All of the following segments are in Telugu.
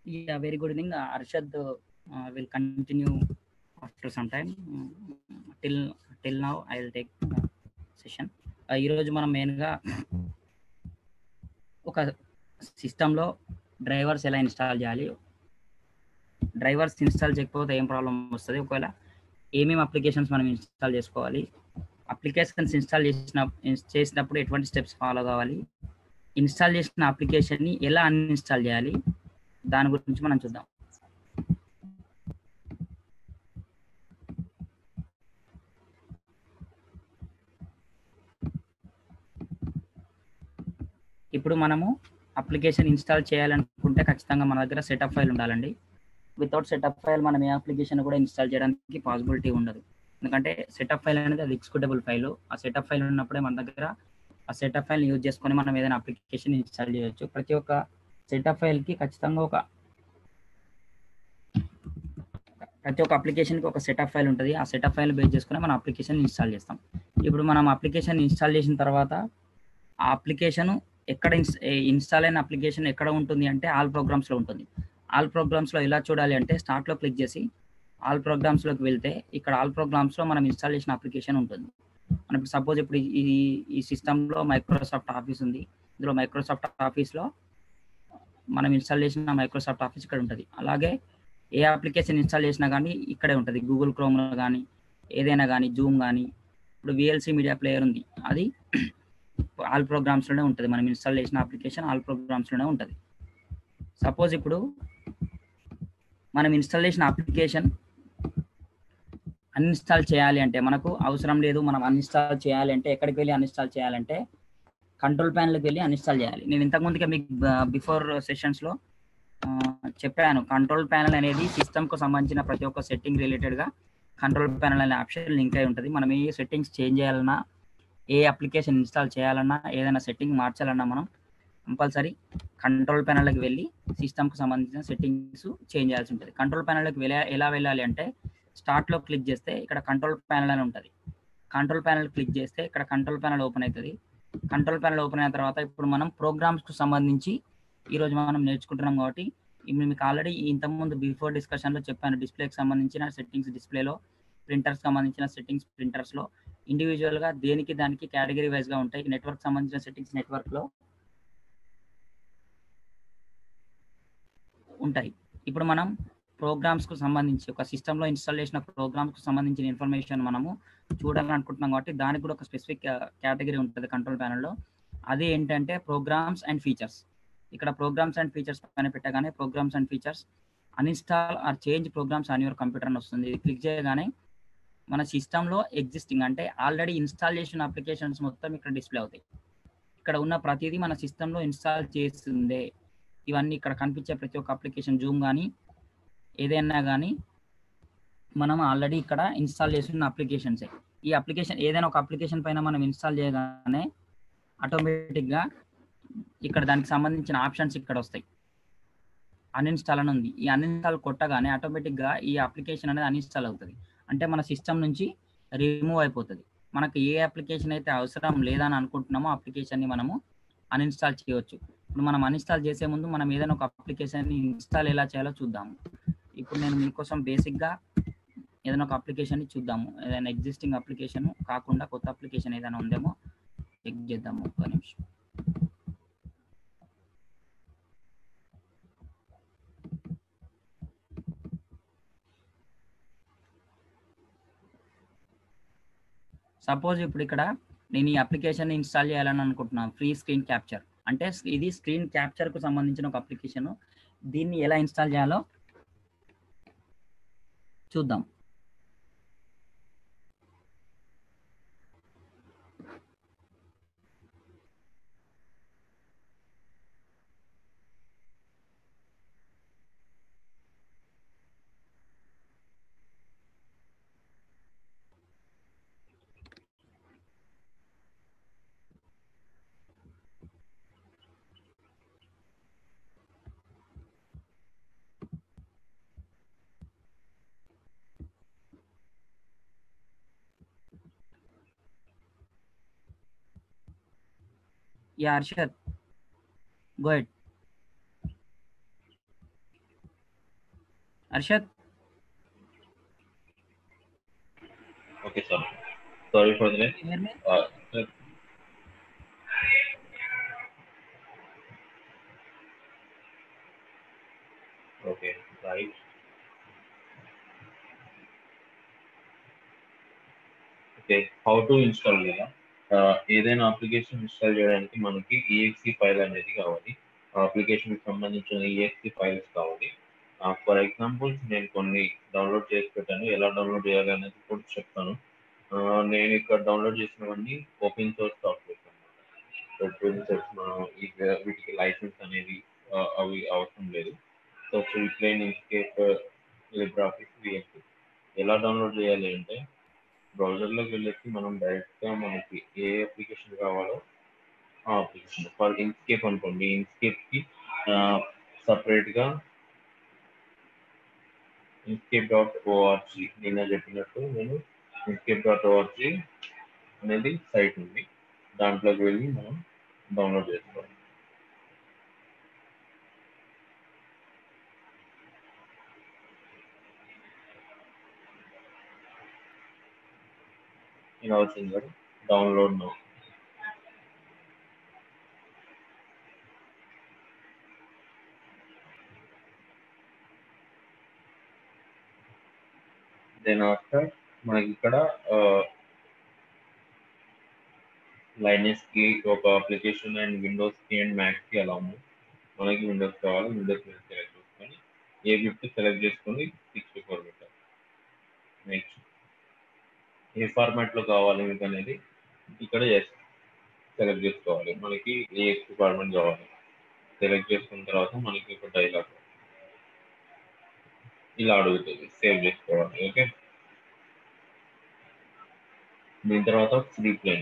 Yeah, very good evening. Uh, Arshad uh, will continue after some time. Mm, Till till now, I will take uh, session. Uh, ఈరోజు మనం మెయిన్గా ఒక సిస్టంలో డ్రైవర్స్ ఎలా ఇన్స్టాల్ చేయాలి డ్రైవర్స్ ఇన్స్టాల్ చేయకపోతే ఏం ప్రాబ్లం వస్తుంది ఒకవేళ ఏమేమి అప్లికేషన్స్ మనం ఇన్స్టాల్ చేసుకోవాలి అప్లికేషన్స్ ఇన్స్టాల్ చేసిన చేసినప్పుడు ఎటువంటి స్టెప్స్ ఫాలో కావాలి ఇన్స్టాల్ చేసిన అప్లికేషన్ని ఎలా అన్ఇన్స్టాల్ చేయాలి దాని గురించి మనం చూద్దాం ఇప్పుడు మనము అప్లికేషన్ ఇన్స్టాల్ చేయాలనుకుంటే ఖచ్చితంగా మన దగ్గర సెటప్ ఫైల్ ఉండాలండి వితౌట్ సెటప్ ఫైల్ మనం ఏ అప్లికేషన్ కూడా ఇన్స్టాల్ చేయడానికి పాసిబిలిటీ ఉండదు ఎందుకంటే సెటప్ ఫైల్ అనేది అది ఎక్సిక్యూటబుల్ ఫైల్ ఆ సెటప్ ఫైల్ ఉన్నప్పుడే మన దగ్గర ఆ సెటప్ ఫైల్ యూజ్ చేసుకొని మనం ఏదైనా అప్లికేషన్ ఇన్స్టాల్ చేయొచ్చు ప్రతి ఒక్క సెటప్ ఫైల్కి ఖచ్చితంగా ఒక ప్రతి ఒక్క అప్లికేషన్కి ఒక సెటప్ ఫైల్ ఉంటుంది ఆ సెటప్ ఫైల్ బేస్ చేసుకుని మనం అప్లికేషన్ ఇన్స్టాల్ చేస్తాం ఇప్పుడు మనం అప్లికేషన్ ఇన్స్టాల్ చేసిన తర్వాత ఆ అప్లికేషన్ ఎక్కడ ఇన్స్టాల్ అయిన అప్లికేషన్ ఎక్కడ ఉంటుంది అంటే ఆల్ ప్రోగ్రామ్స్లో ఉంటుంది ఆల్ ప్రోగ్రామ్స్లో ఎలా చూడాలి అంటే స్టార్ట్లో క్లిక్ చేసి ఆల్ ప్రోగ్రామ్స్లోకి వెళ్తే ఇక్కడ ఆల్ ప్రోగ్రామ్స్లో మనం ఇన్స్టాల్ చేసిన అప్లికేషన్ ఉంటుంది మనం ఇప్పుడు సపోజ్ ఇప్పుడు ఈ ఈ సిస్టంలో మైక్రోసాఫ్ట్ ఆఫీస్ ఉంది ఇందులో మైక్రోసాఫ్ట్ ఆఫీస్లో మనం ఇన్స్టాల్ చేసిన మైక్రోసాఫ్ట్ ఆఫీస్ ఇక్కడ ఉంటుంది అలాగే ఏ అప్లికేషన్ ఇన్స్టాల్ చేసినా కానీ ఇక్కడే ఉంటుంది గూగుల్ క్రోమ్లో కానీ ఏదైనా కానీ జూమ్ కానీ ఇప్పుడు విఎల్సి మీడియా ప్లేయర్ ఉంది అది ఆల్ ప్రోగ్రామ్స్లోనే ఉంటుంది మనం ఇన్స్టాల్ చేసిన అప్లికేషన్ ఆల్ ప్రోగ్రామ్స్లోనే ఉంటుంది సపోజ్ ఇప్పుడు మనం ఇన్స్టాల్ చేసిన అప్లికేషన్ అన్ఇన్స్టాల్ చేయాలి అంటే మనకు అవసరం లేదు మనం అన్ఇన్స్టాల్ చేయాలి అంటే ఎక్కడికి వెళ్ళి అన్ఇన్స్టాల్ చేయాలంటే కంట్రోల్ ప్యానల్కి వెళ్ళి అన్ఇన్స్టాల్ చేయాలి నేను ఇంతకుముందుగా మీకు బిఫోర్ సెషన్స్లో చెప్పాను కంట్రోల్ ప్యానల్ అనేది సిస్టమ్కు సంబంధించిన ప్రతి ఒక్క సెట్టింగ్ రిలేటెడ్గా కంట్రోల్ ప్యానల్ అనే ఆప్షన్ లింక్ అయి ఉంటుంది మనం ఏ సెట్టింగ్స్ చేంజ్ చేయాలన్నా ఏ అప్లికేషన్ ఇన్స్టాల్ చేయాలన్నా ఏదైనా సెట్టింగ్ మార్చాలన్నా మనం కంపల్సరీ కంట్రోల్ ప్యానల్కి వెళ్ళి సిస్టమ్కి సంబంధించిన సెట్టింగ్స్ చేంజ్ చేయాల్సి ఉంటుంది కంట్రోల్ ప్యానల్కి వెళ్ళా ఎలా వెళ్ళాలి అంటే స్టార్ట్లో క్లిక్ చేస్తే ఇక్కడ కంట్రోల్ ప్యానల్ అని ఉంటుంది కంట్రోల్ ప్యానల్ క్లిక్ చేస్తే ఇక్కడ కంట్రోల్ ప్యానల్ ఓపెన్ అవుతుంది కంట్రోల్ ప్యానల్ ఓపెన్ అయిన తర్వాత ఇప్పుడు మనం ప్రోగ్రామ్స్కు సంబంధించి ఈరోజు మనం నేర్చుకుంటున్నాం కాబట్టి మీకు ఆల్రెడీ ఇంతకుముందు బిఫోర్ డిస్కషన్లో చెప్పాను డిస్ప్లేకి సంబంధించిన సెట్టింగ్స్ డిస్ప్లేలో ప్రింటర్స్ సంబంధించిన సెట్టింగ్స్ ప్రింటర్స్లో ఇండివిజువల్గా దేనికి దానికి కేటగిరీ వైజ్గా ఉంటాయి నెట్వర్క్ సంబంధించిన సెట్టింగ్స్ నెట్వర్క్లో ఉంటాయి ఇప్పుడు మనం ప్రోగ్రామ్స్కు సంబంధించి ఒక సిస్టంలో ఇన్స్టాల్ చేసిన ప్రోగ్రామ్స్కు సంబంధించిన ఇన్ఫర్మేషన్ మనము చూడాలనుకుంటున్నాం కాబట్టి దానికి కూడా ఒక స్పెసిఫిక్ కేటగిరీ ఉంటుంది కంట్రోల్ ప్యానల్లో అది ఏంటంటే ప్రోగ్రామ్స్ అండ్ ఫీచర్స్ ఇక్కడ ప్రోగ్రామ్స్ అండ్ ఫీచర్స్ పైన పెట్టగానే programs and features uninstall or change programs on your computer అని వస్తుంది ఇది క్లిక్ చేయగానే మన సిస్టంలో ఎగ్జిస్టింగ్ అంటే ఆల్రెడీ ఇన్స్టాల్ చేసిన అప్లికేషన్స్ మొత్తం ఇక్కడ డిస్ప్లే అవుతాయి ఇక్కడ ఉన్న ప్రతిదీ మన సిస్టంలో ఇన్స్టాల్ చేసిందే ఇవన్నీ ఇక్కడ కనిపించే ప్రతి ఒక్క అప్లికేషన్ జూమ్ కానీ ఏదైనా కానీ మనం ఆల్రెడీ ఇక్కడ ఇన్స్టాల్ చేసిన అప్లికేషన్సే ఈ అప్లికేషన్ ఏదైనా ఒక అప్లికేషన్ పైన మనం ఇన్స్టాల్ చేయగానే ఆటోమేటిక్గా ఇక్కడ దానికి సంబంధించిన ఆప్షన్స్ ఇక్కడ వస్తాయి అన్ఇన్స్టాల్ అని ఉంది ఈ అన్ఇన్స్టాల్ కొట్టగానే ఆటోమేటిక్గా ఈ అప్లికేషన్ అనేది అన్ఇన్స్టాల్ అవుతుంది అంటే మన సిస్టమ్ నుంచి రిమూవ్ అయిపోతుంది మనకు ఏ అప్లికేషన్ అయితే అవసరం లేదని అనుకుంటున్నామో అప్లికేషన్ని మనము అన్ఇన్స్టాల్ చేయవచ్చు ఇప్పుడు మనం అన్ఇన్స్టాల్ చేసే ముందు మనం ఏదైనా ఒక అప్లికేషన్ ఇన్స్టాల్ ఎలా చేయాలో చూద్దాము ఇప్పుడు నేను మీకోసం బేసిక్గా ఏదైనా ఒక అప్లికేషన్ చూద్దాము ఏదైనా ఎగ్జిస్టింగ్ అప్లికేషన్ కాకుండా కొత్త అప్లికేషన్ ఏదైనా ఉందేమో చెక్ చేద్దాము ఒక్క నిమిషం సపోజ్ ఇప్పుడు ఇక్కడ నేను ఈ అప్లికేషన్ ఇన్స్టాల్ చేయాలని అనుకుంటున్నాను ఫ్రీ స్క్రీన్ క్యాప్చర్ అంటే ఇది స్క్రీన్ క్యాప్చర్కు సంబంధించిన ఒక అప్లికేషన్ దీన్ని ఎలా ఇన్స్టాల్ చేయాలో చూద్దాం Yeah, Arshad. Go ahead. Harshad Okay, sir. Sorry for the delay. hear me? Uh, sir. Okay, right. Okay how to install కదా ఏదైనా అప్లికేషన్ ఇన్స్టాల్ చేయడానికి మనకి ఈఎక్సి ఫైల్ అనేది కావాలి ఆ అప్లికేషన్కి సంబంధించిన ఈఎక్సి ఫైల్స్ కావాలి ఫర్ ఎగ్జాంపుల్ నేను కొన్ని డౌన్లోడ్ చేసి పెట్టాను ఎలా డౌన్లోడ్ చేయాలి అనేది కూడా చెప్తాను ఆ, నేను ఇక్కడ డౌన్లోడ్ చేసినవన్నీ ఓపెన్ సోర్స్ సాఫ్ట్వేర్ అనమాట ఓపెన్ సోర్స్ మనం ఈ వీటికి లైసెన్స్ అనేది ఆ, అవి అవసరం లేదు సో ఫుల్ ప్లేన్ ఇన్స్కేప్ లిబ్రాఫిక్స్ విఎక్సి ఎలా డౌన్లోడ్ చేయాలి అంటే బ్రౌజర్లోకి వెళ్ళేసి మనం డైరెక్ట్గా మనకి ఏ అప్లికేషన్ కావాలో ఆ అప్లికేషన్ ఫర్ ఇన్స్కేప్ అనుకోండి ఇన్స్కేప్కి సపరేట్గా ఇన్స్కేప్ డాట్ ఓఆర్జీ నిన్న చెప్పినట్టు నేను ఇన్స్కేప్ డాట్ ఓఆర్జీ అనేది సైట్ ఉంది దాంట్లోకి వెళ్ళి మనం డౌన్లోడ్ చేసుకోవాలి ఇలా వచ్చింది కదా డౌన్లోడ్ నౌ దెన్ ఆఫ్టర్ మనకి ఇక్కడ లైనస్ కి ఒక అప్లికేషన్ అండ్ విండోస్ కి అండ్ మ్యాక్ కి అలా ఉంది మనకి విండోస్ కావాలి విండోస్ మీద సెలెక్ట్ చేసుకొని ఏ ఫిఫ్టీ సెలెక్ట్ చేసుకొని సిక్స్టీ ఫోర్ పెట్టాలి నెక్స్ట్ ఏ ఫార్మాట్ లో కావాలి మీకు అనేది ఇక్కడ ఎస్ సెలెక్ట్ చేసుకోవాలి మనకి ఏ ఎక్స్ ఫార్మాట్ కావాలి సెలెక్ట్ చేసుకున్న తర్వాత మనకి ఒక డైలాగ్ ఇలా అడుగుతుంది సేవ్ చేసుకోవాలి ఓకే దీని తర్వాత Freeplane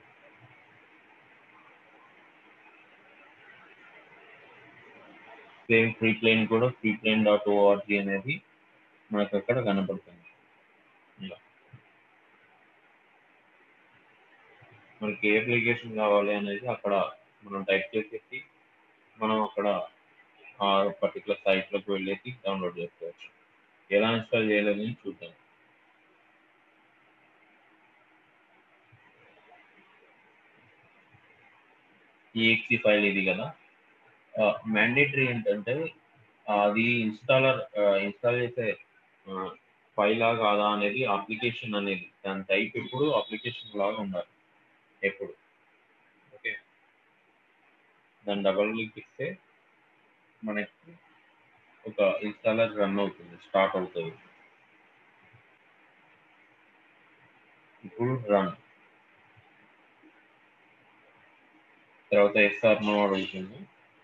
same Freeplane కూడా ఫ్రీ ప్లేన్ డాట్ ఓఆర్జీ అనేది మనకు అక్కడ కనపడుతుంది ఇలా మనకి ఏ అప్లికేషన్ కావాలి అనేది అక్కడ మనం టైప్ చేసేసి మనం అక్కడ ఆ పర్టికులర్ సైట్లోకి వెళ్ళేసి డౌన్లోడ్ చేసుకోవచ్చు ఎలా ఇన్స్టాల్ చేయాలని చూద్దాం ఈఎక్సి ఫైల్ ఇది కదా మ్యాండేటరీ ఏంటంటే అది ఇన్స్టాలర్ ఇన్స్టాల్ చేసే ఫైలా కాదా అనేది అప్లికేషన్ అనేది దాని టైప్ ఎప్పుడు అప్లికేషన్ లాగా ఉండాలి ఎప్పుడు ఓకే దాని డబల్ క్లిక్ ఇస్తే మనకి ఒక ఇన్స్టాలర్ రన్ అవుతుంది స్టార్ట్ అవుతుంది ఇప్పుడు రన్ తర్వాత ఎస్ఆర్ నో అడుగుతుంది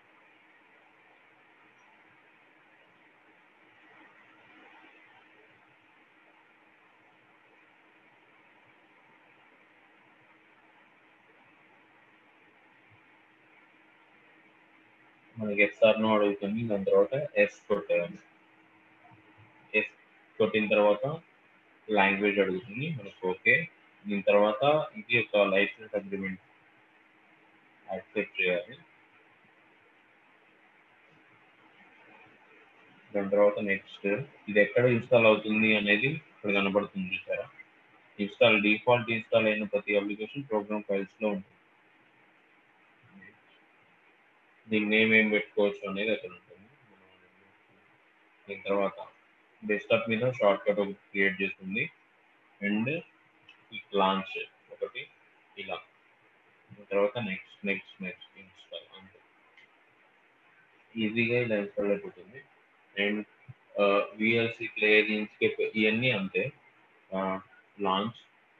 మనకి ఎస్ఆర్ నో అడుగుతుంది దాని తర్వాత ఎస్ కొట్టేయాలి ఎస్ కొట్టిన తర్వాత లాంగ్వేజ్ అడుగుతుంది మనకు ఓకే దీని తర్వాత ఇది ఒక లైసెన్స్ అగ్రిమెంట్ యాక్సెప్ట్ చేయాలి దాని తర్వాత నెక్స్ట్ ఇది ఎక్కడ ఇన్స్టాల్ అవుతుంది అనేది ఇక్కడ కనబడుతుంది చూసారా ఇన్స్టాల్ డిఫాల్ట్ ఇన్స్టాల్ అయిన ప్రతి అప్లికేషన్ ప్రోగ్రామ్ ఫైల్స్ లో ఉంటుంది దీని నేమ్ ఏం పెట్టుకోవచ్చు అనేది అక్కడ ఉంటుంది దీని తర్వాత డెస్క్టాప్ మీద షార్ట్ కట్ ఒకటి క్రియేట్ చేస్తుంది అండ్ లాంచ్ ఒకటి ఇలా దాని తర్వాత నెక్స్ట్ నెక్స్ట్ నెక్స్ట్ ఇన్స్టాల్ అంతే ఈజీగా ఇలా ఇన్స్టాల్ అయిపోతుంది అండ్ విఎల్సి ప్లేయర్ ఇన్స్కేప్ ఇవన్నీ అంతే లాంచ్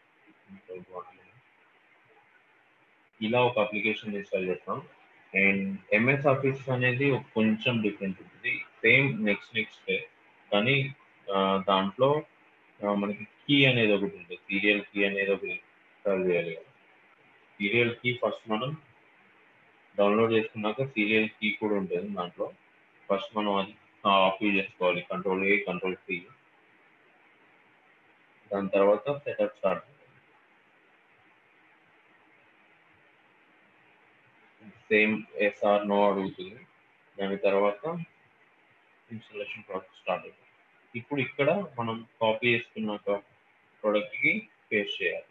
ఇలా ఒక అప్లికేషన్ ఇన్స్టాల్ చేస్తాం అండ్ ఎంఎస్ ఆఫీస్ అనేది ఒక కొంచెం డిఫరెంట్ ఉంటుంది సేమ్ నెక్స్ట్ నెక్స్ట్ కానీ దాంట్లో మనకి కీ అనేది ఒకటి ఉంటుంది సీరియల్ కీ అనేది ఒకటి ఇన్స్టాల్ చేయాలి సీరియల్ కీ ఫస్ట్ మనం డౌన్లోడ్ చేసుకున్నాక సీరియల్ కీ కూడా ఉంటుంది దాంట్లో ఫస్ట్ మనం అది ఆఫ్ చేసుకోవాలి కంట్రోల్ ఏ కంట్రోల్ సి దాని తర్వాత setup start same yes or no అడుగుతుంది దాని తర్వాత ఇన్స్టాలేషన్ ప్రాసెస్ స్టార్ట్ అవుతుంది ఇప్పుడు ఇక్కడ మనం కాపీ చేసుకున్న ప్రోడక్ట్ కి పేస్ట్ చేయాలి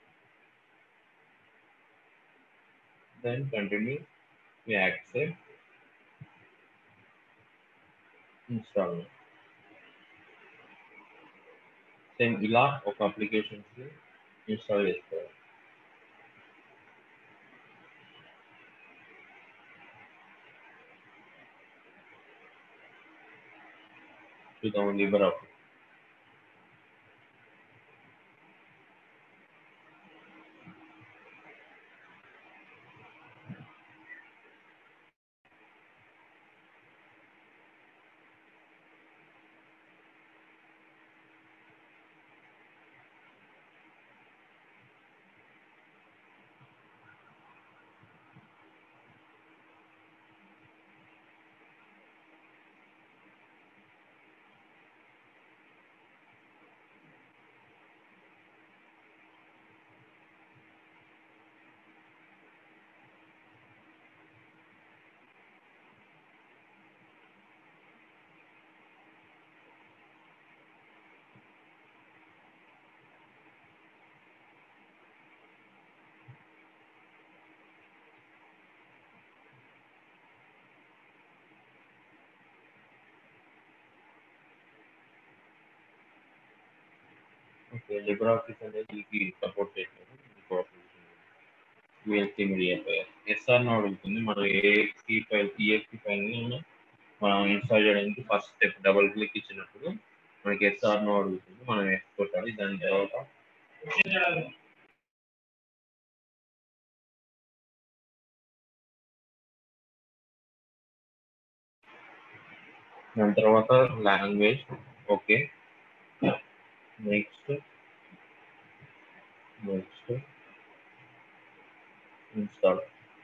then continue accept install same ఇలా ఒక అప్లికేషన్స్ ఇన్స్టాల్ చేసుకోవాలి చూద్దాం LibreOffice okay LibreOffice అనేది మీకు సపోర్ట్ చేశారు యూఎస్సీ మీడియా ఫైల్ ఎస్ఆర్ అడుగుతుంది మనం ఏఎక్సీ ఫైల్ ఈఎక్సీ ఫైల్ మనం ఇన్స్టాల్ చేయడానికి ఫస్ట్ స్టెప్ డబుల్ క్లిక్ ఇచ్చినప్పుడు మనకి ఎస్ఆర్ నో అడుగుతుంది మనం ఎస్ కొట్టాలి దాని తర్వాత దాని తర్వాత language okay next next install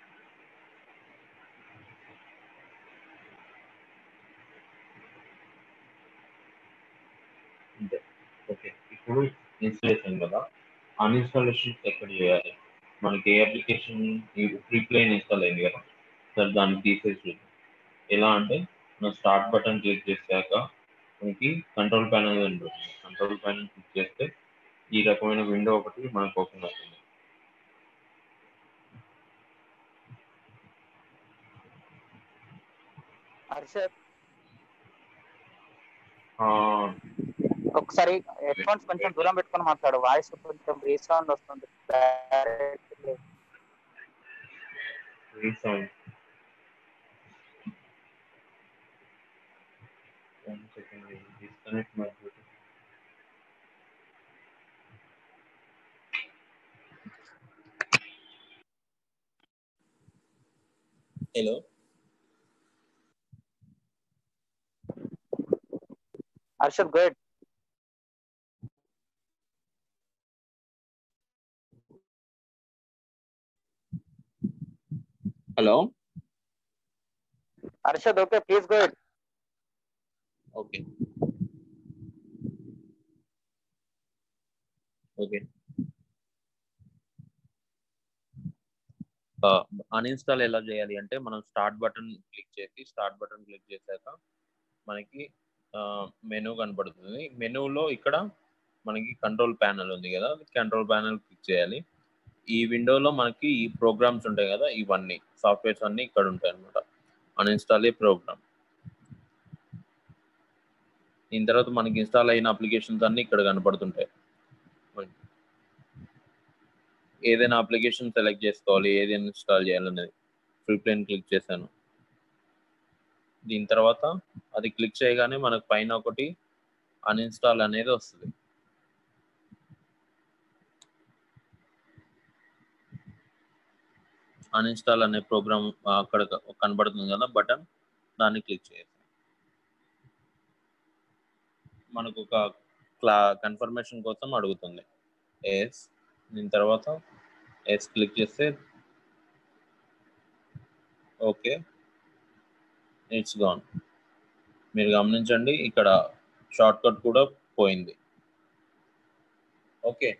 అంతే ఓకే ఇప్పుడు ఇన్స్టాలేషన్ కదా అన్ఇన్స్టాలేషన్ ఎక్కడ చేయాలి మనకి ఏ అప్లికేషన్ ప్రీప్లేన్ ఇన్స్టాల్ అయింది కదా సార్ దాన్ని తీసేసి చూద్దాం ఎలా అంటే మనం స్టార్ట్ బటన్ క్లిక్ చేశాక మనకి కంట్రోల్ ప్యానల్ ఉంటుంది కంట్రోల్ ప్యానల్ క్లిక్ చేస్తే ఈ రకమైన విండో ఒకటి మనకు ఓపెన్ అవుతుంది హర్షద్ ఆ, ఒకసారి హెడ్ ఫోన్స్ కొంచెం దూరం పెట్టుకొని మాట్లాడు వాయిస్ కొంచెం రీసౌండ్ వస్తుంది Direct- resound one second disconnect my Bluetooth hello Harshad good hello Harshad okay please good okay okay uninstall ఎలా చేయాలి అంటే మనం స్టార్ట్ బటన్ క్లిక్ చేసి స్టార్ట్ బటన్ క్లిక్ చేశాక మనకి మెనూ కనపడుతుంది మెనూలో ఇక్కడ మనకి కంట్రోల్ ప్యానల్ ఉంది కదా కంట్రోల్ ప్యానల్ క్లిక్ చేయాలి ఈ విండోలో మనకి ఈ ప్రోగ్రామ్స్ ఉంటాయి కదా ఇవన్నీ సాఫ్ట్వేర్స్ అన్ని ఇక్కడ ఉంటాయి అనమాట అన్ఇన్స్టాల్ ఏ ప్రోగ్రామ్ దీని తర్వాత మనకి ఇన్స్టాల్ అయిన అప్లికేషన్స్ అన్ని ఇక్కడ కనపడుతుంటాయి మనకి ఏదైనా అప్లికేషన్ సెలెక్ట్ చేసుకోవాలి ఏది ఇన్స్టాల్ చేయాలనేది ఫ్రీ ప్లేన్ క్లిక్ చేశాను దీని తర్వాత అది క్లిక్ చేయగానే మనకు పైన ఒకటి అన్ఇన్స్టాల్ అనేది వస్తుంది అన్ఇన్స్టాల్ అనే ప్రోగ్రామ్ అక్కడ కనబడుతుంది కదా బటన్ దాన్ని క్లిక్ చేయాలి మనకు ఒక క్లా కన్ఫర్మేషన్ కోసం అడుగుతుంది ఎస్ దీని తర్వాత ఎస్ క్లిక్ చేస్తే ఓకే ఇట్స్ గాన్ మీరు గమనించండి ఇక్కడ షార్ట్ కట్ కూడా పోయింది ఓకే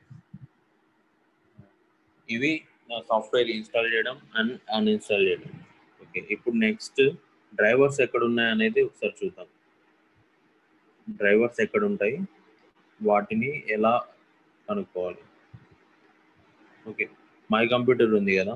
ఇవి నా సాఫ్ట్వేర్ ఇన్స్టాల్ చేయడం అండ్ అన్ఇన్స్టాల్ చేయడం ఓకే ఇప్పుడు నెక్స్ట్ డ్రైవర్స్ ఎక్కడ ఉన్నాయి అనేది ఒకసారి చూద్దాం డ్రైవర్స్ ఎక్కడ ఉంటాయి వాటిని ఎలా కనుక్కోవాలి ఓకే మై కంప్యూటర్ ఉంది కదా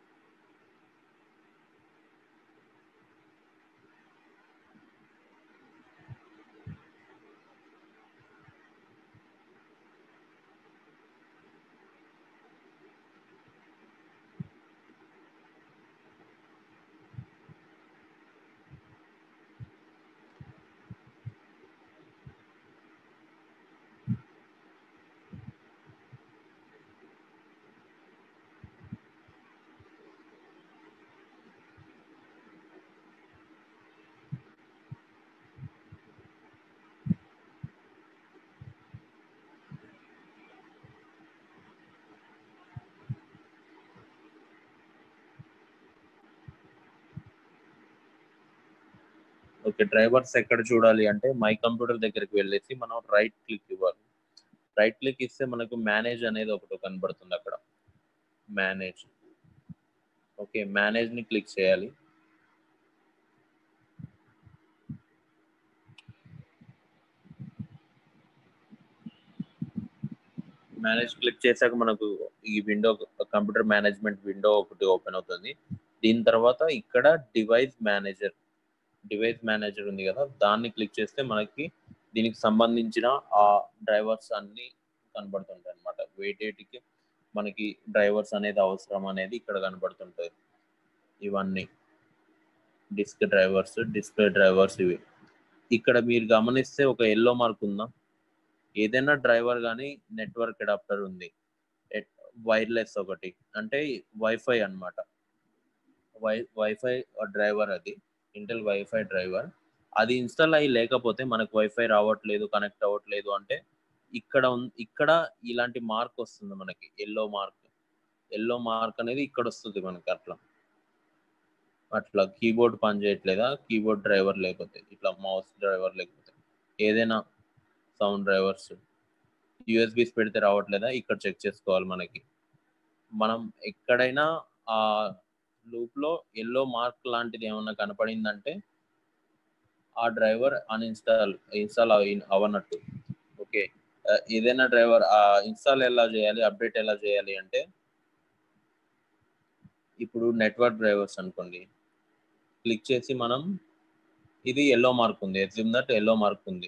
ఓకే డ్రైవర్స్ ఎక్కడ చూడాలి అంటే మై కంప్యూటర్ దగ్గరికి వెళ్ళేసి మనం రైట్ క్లిక్ ఇవ్వాలి రైట్ క్లిక్ ఇస్తే మనకు మేనేజ్ అనేది ఒకటి కనబడుతుంది అక్కడ మేనేజ్ ఓకే మేనేజ్ ని క్లిక్ చేయాలి మేనేజ్ క్లిక్ చేశాక మనకు ఈ విండో కంప్యూటర్ మేనేజ్మెంట్ విండో ఒకటి ఓపెన్ అవుతుంది దీని తర్వాత ఇక్కడ డివైస్ మేనేజర్ డివైస్ మేనేజర్ ఉంది కదా దాన్ని క్లిక్ చేస్తే మనకి దీనికి సంబంధించిన ఆ డ్రైవర్స్ అన్ని కనబడుతుంటాయి అనమాట వేటేటికి మనకి డ్రైవర్స్ అనేది అవసరం అనేది ఇక్కడ కనబడుతుంటాయి ఇవన్నీ డిస్క్ డ్రైవర్స్ డిస్ప్లే డ్రైవర్స్ ఇవి ఇక్కడ మీరు గమనిస్తే ఒక ఎల్లో మార్క్ ఉందా ఏదైనా డ్రైవర్ కానీ నెట్వర్క్ అడాప్టర్ ఉంది వైర్లెస్ ఒకటి అంటే వైఫై అన్నమాట వై వైఫై డ్రైవర్ అది ఇంటెల్ వైఫై డ్రైవర్ అది ఇన్స్టాల్ అయ్యి లేకపోతే మనకు వైఫై రావట్లేదు కనెక్ట్ అవ్వట్లేదు అంటే ఇక్కడ ఉన్- ఇక్కడ ఇలాంటి మార్క్ వస్తుంది మనకి ఎల్లో మార్క్ ఎల్లో మార్క్ అనేది ఇక్కడ వస్తుంది మనకి అట్లా అట్లా కీబోర్డ్ పని చేయట్లేదా కీబోర్డ్ డ్రైవర్ లేకపోతే ఇట్లా మౌస్ డ్రైవర్ లేకపోతే ఏదైనా సౌండ్ డ్రైవర్స్ యూఎస్బిస్ పెడితే రావట్లేదా ఇక్కడ చెక్ చేసుకోవాలి మనకి మనం ఎక్కడైనా ఆ లూప్ లో ఎల్లో మార్క్ లాంటిది ఏమన్నా కనపడిందంటే ఆ డ్రైవర్ అన్ఇన్స్టాల్ ఇన్స్టాల్ అవనట్టు ఓకే ఏదైనా డ్రైవర్ ఇన్స్టాల్ ఎలా చేయాలి అప్డేట్ ఎలా చేయాలి అంటే ఇప్పుడు నెట్వర్క్ డ్రైవర్స్ అనుకోండి క్లిక్ చేసి మనం ఇది ఎల్లో మార్క్ ఉంది ఎస్యూమ్ దట్ ఎల్లో మార్క్ ఉంది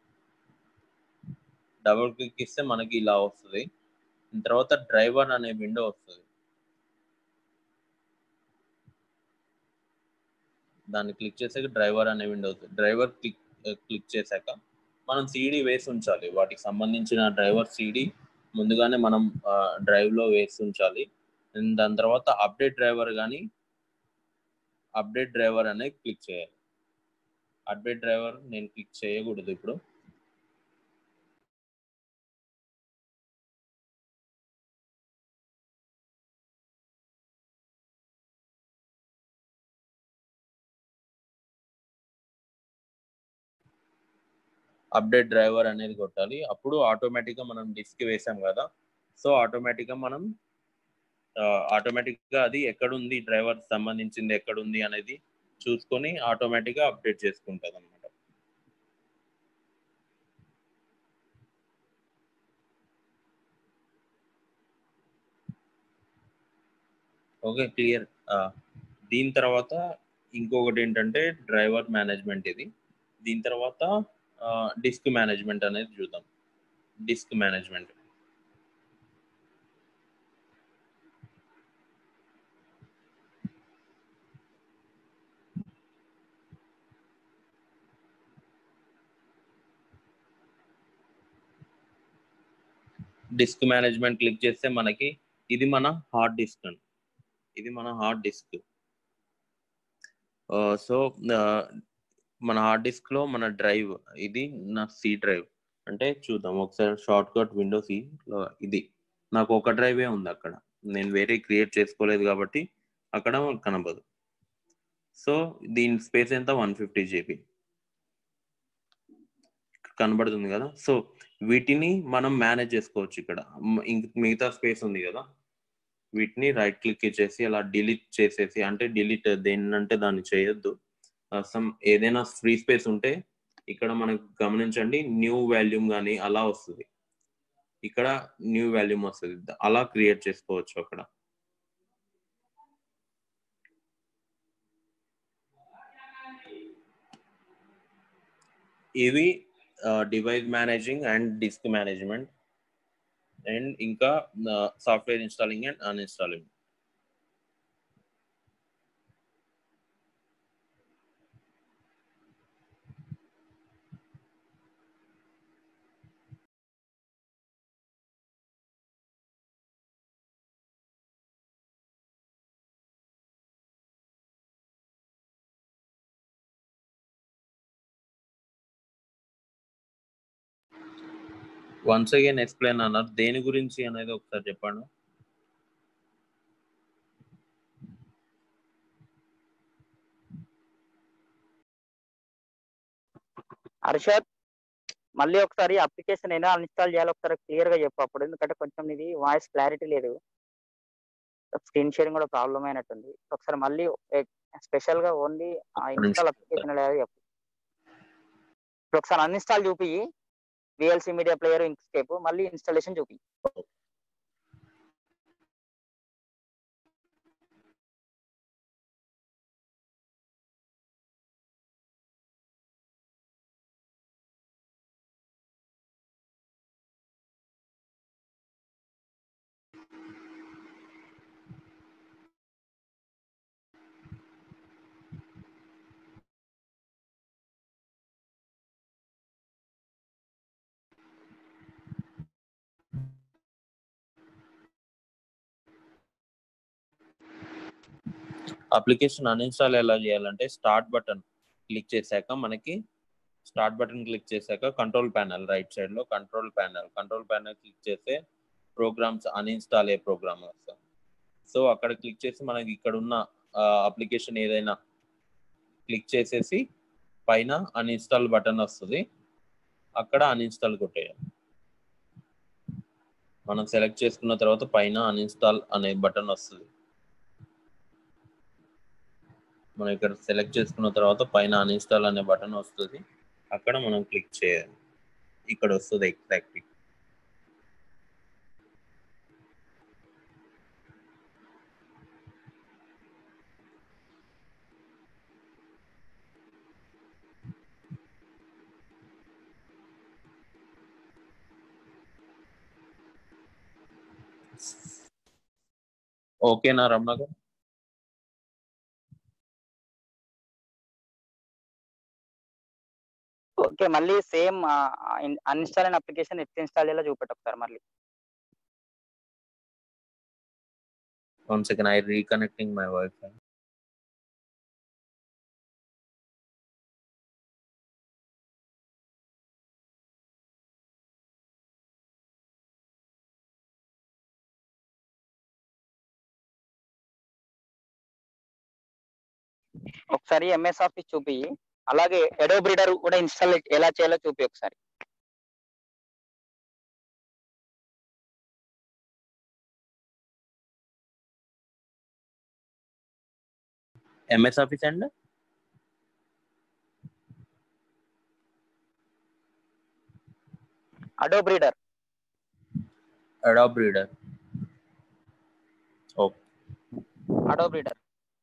డబుల్ క్లిక్ ఇస్తే మనకి ఇలా వస్తుంది దాని తర్వాత డ్రైవర్ అనే విండో వస్తుంది దాన్ని క్లిక్ చేసాక డ్రైవర్ అనే విండో వస్తుంది డ్రైవర్ క్లిక్ క్లిక్ చేశాక మనం సిడి వేసి ఉంచాలి వాటికి సంబంధించిన డ్రైవర్ సిడి ముందుగానే మనం డ్రైవ్ లో వేసి ఉంచాలి And దాని తర్వాత అప్డేట్ డ్రైవర్ కానీ అప్డేట్ డ్రైవర్ అనేది క్లిక్ చేయాలి అప్డేట్ డ్రైవర్ నేను క్లిక్ చేయకూడదు ఇప్పుడు అప్డేట్ డ్రైవర్ అనేది కొట్టాలి అప్పుడు ఆటోమేటిక్ గా మనం డిస్క్ వేసాం కదా సో ఆటోమేటిక్ గా మనం ఆటోమేటిక్ గా అది ఎక్కడుంది డ్రైవర్ సంబంధించింది ఎక్కడుంది అనేది చూసుకొని ఆటోమేటిక్ గా అప్డేట్ చేసుకుంటుంది అనమాట ఓకే క్లియర్ దీని తర్వాత ఇంకొకటి ఏంటంటే డ్రైవర్ మేనేజ్మెంట్ ఇది దీని తర్వాత డిస్క్ మేనేజ్మెంట్ అనేది చూద్దాం disk management disk management click చేస్తే మనకి ఇది మన హార్డ్ డిస్క్ అండి ఇది మన హార్డ్ డిస్క్ సో మన హార్డ్ డిస్క్ లో మన డ్రైవ్ ఇది నా సి డ్రైవ్ అంటే చూద్దాం ఒకసారి షార్ట్ కట్ విండో సి ఇది నాకు ఒక డ్రైవే ఉంది అక్కడ నేను వేరే క్రియేట్ చేసుకోలేదు కాబట్టి అక్కడ కనబదు సో దీని స్పేస్ ఎంత వన్ ఫిఫ్టీ జీబీ కనబడుతుంది కదా సో వీటిని మనం మేనేజ్ చేసుకోవచ్చు ఇక్కడ మిగతా స్పేస్ ఉంది కదా వీటిని రైట్ క్లిక్ చేసి అలా డిలీట్ చేసేసి అంటే డిలీట్ దేన్నంటే దాన్ని చేయొద్దు సమ్ ఏదైనా ఫ్రీ స్పేస్ ఉంటే ఇక్కడ మనకు గమనించండి న్యూ వాల్యూమ్ కానీ అలా వస్తుంది ఇక్కడ న్యూ వాల్యూమ్ వస్తుంది అలా క్రియేట్ చేసుకోవచ్చు అక్కడ ఇవి device managing and disk management and ఇంకా software installing and uninstalling once again explain అన్నారు దేని గురించి అనేది ఒకసారి చెప్పండి హర్షద్ మళ్ళీ ఒకసారి అప్లికేషన్ ఎలా అన్ఇన్స్టాల్ చేయాలో ఒకసారి క్లియర్ గా చెప్పు అప్పుడు ఎందుకంటే కొంచెం ఇది వాయిస్ క్లారిటీ లేదు స్క్రీన్ షేరింగ్ కూడా ప్రాబ్లం అయినట్టుంది ఒకసారి మళ్ళీ స్పెషల్ గా ఓన్లీ ఆ ఇన్స్టాల్ అప్లికేషన్ ఎలా చెప్పు ఇప్పుడు ఒకసారి అన్ఇన్స్టాల్ చూపి విఎల్సి మీడియా ప్లేయర్ ఇంక్స్కేప్ మళ్ళీ ఇన్స్టాలేషన్ చూపి అప్లికేషన్ అన్ఇన్స్టాల్ ఎలా చేయాలంటే స్టార్ట్ బటన్ క్లిక్ చేశాక మనకి స్టార్ట్ బటన్ క్లిక్ చేశాక కంట్రోల్ ప్యానల్ రైట్ సైడ్ లో control panel control panel click చేస్తే ప్రోగ్రామ్స్ అన్ఇన్స్టాల్ అయ్యే ప్రోగ్రామ్ వస్తాం సో అక్కడ క్లిక్ చేసి మనకి ఇక్కడ ఉన్న అప్లికేషన్ ఏదైనా క్లిక్ చేసేసి పైన అన్ఇన్స్టాల్ బటన్ వస్తుంది అక్కడ అన్ఇన్స్టాల్ కొట్టేయాలి మనం సెలెక్ట్ చేసుకున్న తర్వాత పైన అన్ఇన్స్టాల్ అనే బటన్ వస్తుంది మనం ఇక్కడ సెలెక్ట్ చేసుకున్న తర్వాత పైన అన్ఇన్స్టాల్ అనే బటన్ వస్తుంది అక్కడ మనం క్లిక్ చేయాలి ఇక్కడ వస్తుంది ఎగ్జాక్ట్లీ ఓకేనా రమణ గారు ఓకే మళ్ళీ సేమ్ అన్ఇన్స్టాల్ అయిన అప్లికేషన్ ఎట్లా ఇన్స్టాల్ చేయాలో చూపెట్టు ఒకసారి మళ్ళీ one second I reconnecting my wifi ఒకసారి ఎంఎస్ ఆఫీస్ చూపి అలాగే ఎడోబ్ రీడర్ కూడా ఇన్స్టాల్ ఎలా చేయాలో చూపి ఒకసారి MS office and Adobe reader Adobe reader okay Adobe reader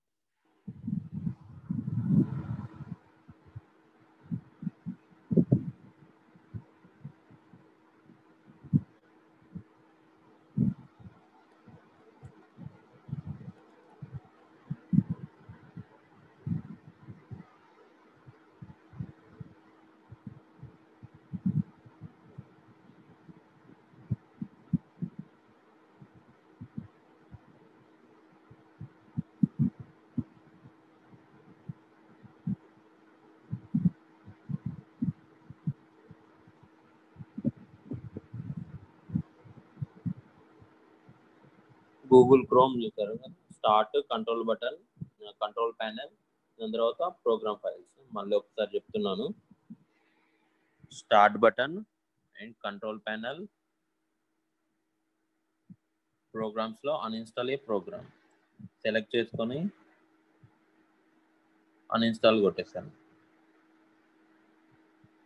Google Chrome చూసారు start control button control panel దాని తర్వాత ప్రోగ్రామ్ ఫైల్స్ మళ్ళీ ఒకసారి చెప్తున్నాను start button and control panel programs లో అన్ఇన్స్టాల్ ఏ ప్రోగ్రామ్ సెలెక్ట్ చేసుకొని అన్ఇన్స్టాల్ కొట్టేస్తాను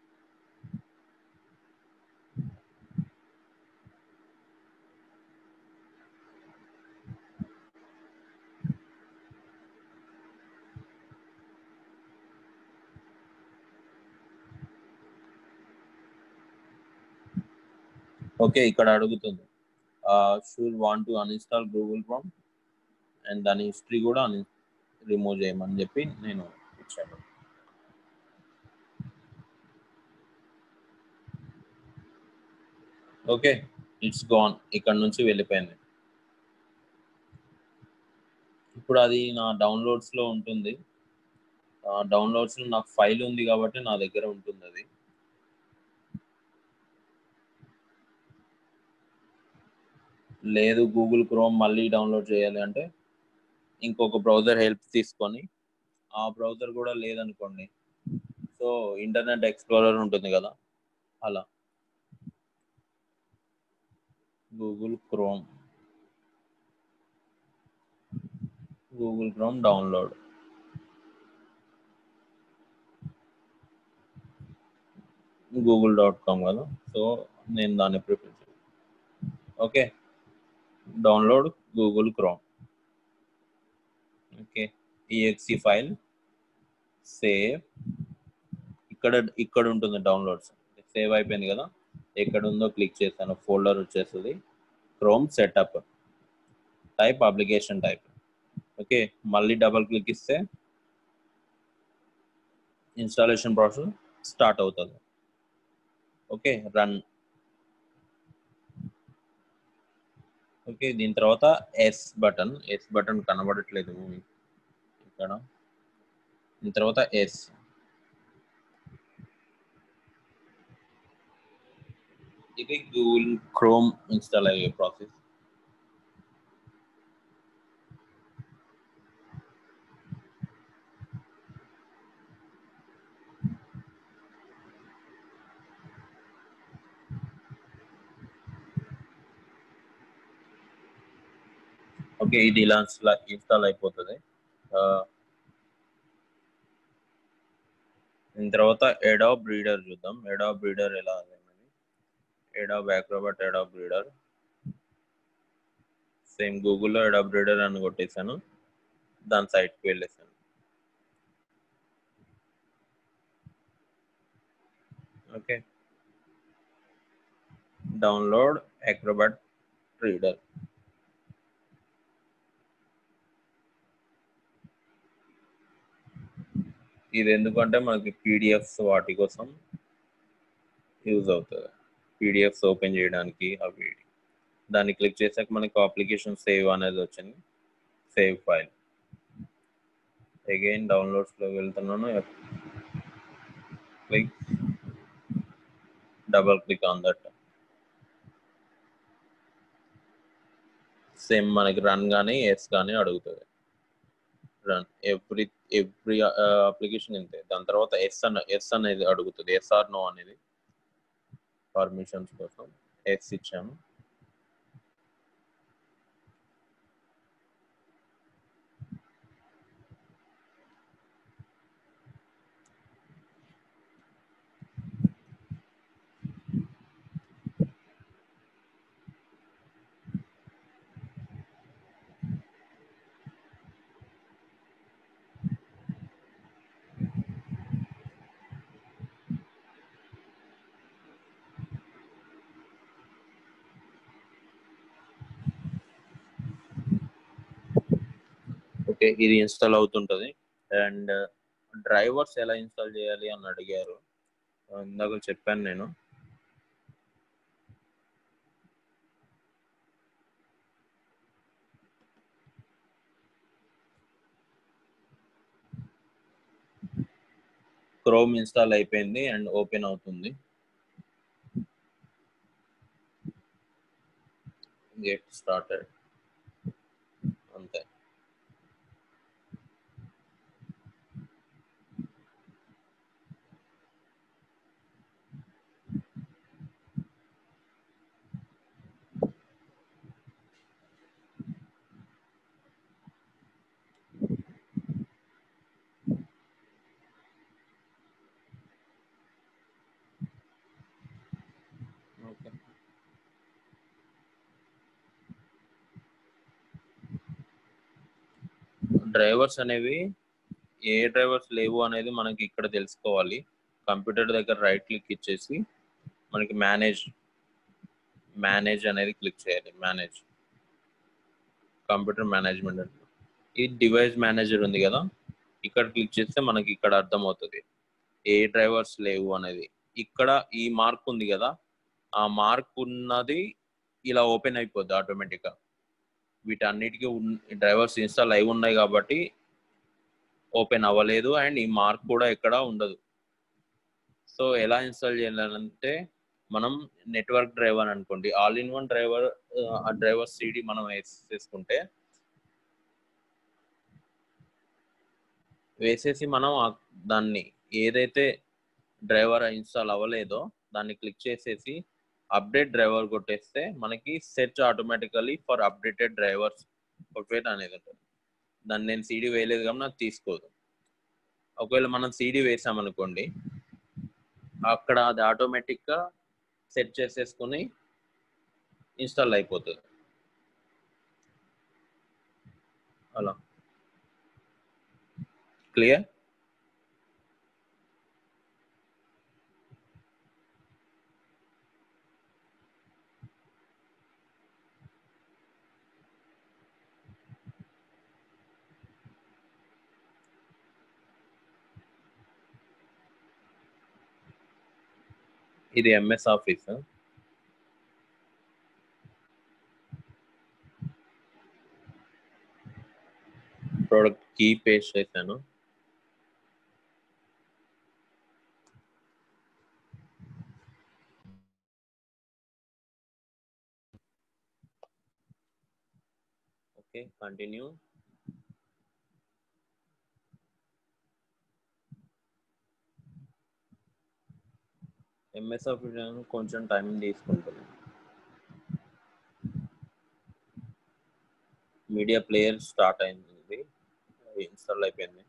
ఓకే ఇక్కడ అడుగుతుంది should want to uninstall Google Chrome and దాని హిస్టరీ కూడా రిమూవ్ చేయమని చెప్పి నేను ఇచ్చాను ఓకే ఇట్స్ గాన్ ఇక్కడ నుంచి వెళ్ళిపోయింది ఇప్పుడు అది నా డౌన్లోడ్స్ లో ఉంటుంది డౌన్లోడ్స్ లో నాకు ఫైల్ ఉంది కాబట్టి నా దగ్గర ఉంటుంది అది లేదు గూగుల్ క్రోమ్ మళ్ళీ డౌన్లోడ్ చేయాలి అంటే ఇంకొక బ్రౌజర్ హెల్ప్ తీసుకొని ఆ బ్రౌజర్ కూడా లేదనుకోండి సో ఇంటర్నెట్ ఎక్స్ప్లోరర్ ఉంటుంది కదా అలా Google Chrome Google Chrome download Google dot com కదా సో నేను దాన్ని prepare okay download Google Chrome okay EXE file save ఇక్కడ ఇక్కడ ఉంటుంది డౌన్లోడ్స్ సేవ్ అయిపోయింది కదా ఎక్కడ ఉందో క్లిక్ చేశాను ఫోల్డర్ వచ్చేస్తుంది Chrome setup type application type okay మళ్ళీ డబల్ క్లిక్ ఇస్తే ఇన్స్టాలేషన్ ప్రాసెస్ స్టార్ట్ అవుతుంది ఓకే రన్ ఓకే దీని తర్వాత ఎస్ బటన్ ఎస్ బటన్ కనబడట్లేదు ఇక్కడ దీని తర్వాత ఎస్ ఇది గూగుల్ క్రోమ్ ఇన్స్టాల్ అయ్యే ప్రాసెస్ ఓకే ఇది ఇలా ఇన్స్టాల్ అయిపోతుంది దీని తర్వాత ఎడాబ్ బ్రీడర్ చూద్దాం ఎడాబ్ బ్రీడర్ ఎలా అనేది ఎడాబ్ యాక్రోబాట్ ఎడాబ్ బ్రీడర్ సేమ్ గూగుల్లో ఎడాబ్ బ్రీడర్ అని కొట్టేశాను దాని సైట్కి వెళ్ళేసాను ఓకే డౌన్లోడ్ అక్రోబాట్ రీడర్ ఇది ఎందుకంటే మనకి పీడిఎఫ్స్ వాటి కోసం యూజ్ అవుతుంది పీడిఎఫ్స్ ఓపెన్ చేయడానికి అవి దాన్ని క్లిక్ చేసాక మనకి అప్లికేషన్ సేవ్ అనేది వచ్చింది సేవ్ ఫైల్ అగైన్ డౌన్లోడ్స్లో వెళ్తున్నాను click double click on that same మనకి రన్ కానీ ఎస్ కానీ అడుగుతుంది రన్ ఎవ్రీ ఎవ్రీ అప్లికేషన్ ఇంతే దాని తర్వాత ఎస్ అన్న ఎస్ అనేది అడుగుతుంది ఎస్ఆర్ నో అనేది పర్మిషన్స్ కోసం ఎస్ ఇచ్చాము ఓకే ఇది ఇన్స్టాల్ అవుతుంటది అండ్ డ్రైవర్స్ ఎలా ఇన్స్టాల్ చేయాలి అని అడిగారు ఇందాక చెప్పాను నేను క్రోమ్ ఇన్స్టాల్ అయిపోయింది అండ్ ఓపెన్ అవుతుంది గెట్ స్టార్టెడ్ అంతే ఓకే డ్రైవర్స్ అనేవి ఏ డ్రైవర్స్ లేవు అనేది మనకి ఇక్కడ తెలుసుకోవాలి కంప్యూటర్ దగ్గర రైట్ క్లిక్ ఇచ్చేసి మనకి మేనేజ్ మేనేజ్ అనేది క్లిక్ చేయాలి మేనేజ్ కంప్యూటర్ మేనేజ్మెంట్ అంటే ఈ డివైస్ మేనేజర్ ఉంది కదా ఇక్కడ క్లిక్ చేస్తే మనకి ఇక్కడ అర్థమవుతుంది ఏ డ్రైవర్స్ లేవు అనేది ఇక్కడ ఈ మార్క్ ఉంది కదా ఆ మార్క్ ఉన్నది ఇలా ఓపెన్ అయిపోద్ది ఆటోమేటిక్గా వీటన్నిటికీ డ్రైవర్స్ ఇన్స్టాల్ అయి ఉన్నాయి కాబట్టి ఓపెన్ అవ్వలేదు అండ్ ఈ మార్క్ కూడా ఎక్కడ ఉండదు సో ఎలా ఇన్స్టాల్ చేయాలంటే మనం నెట్వర్క్ డ్రైవర్ అనుకోండి ఆల్ ఇన్ వన్ డ్రైవర్ ఆ డ్రైవర్ సిడి మనం వేసేసుకుంటే వేసేసి మనం ఆ- దాన్ని ఏదైతే డ్రైవర్ ఇన్స్టాల్ అవ్వలేదో దాన్ని క్లిక్ చేసేసి అప్డేట్ డ్రైవర్ కొట్టేస్తే మనకి search automatically for updated drivers software అనేది ఉంటుంది దాన్ని నేను సీడీ వేయలేదు కాబట్టి నాకు తీసుకోదు ఒకవేళ మనం సీడీ వేసామనుకోండి అక్కడ అది ఆటోమేటిక్గా సెట్ చేసేసుకుని ఇన్స్టాల్ అయిపోతుంది అలా క్లియర్ ఇది MS office product key paste చేశాను ఓకే కంటిన్యూ ఎంఎస్ ఆఫీస్ కొంచెం టైం తీసుకుంటుంది మీడియా ప్లేయర్ స్టార్ట్ అయింది ఇన్స్టాల్ అయిపోయింది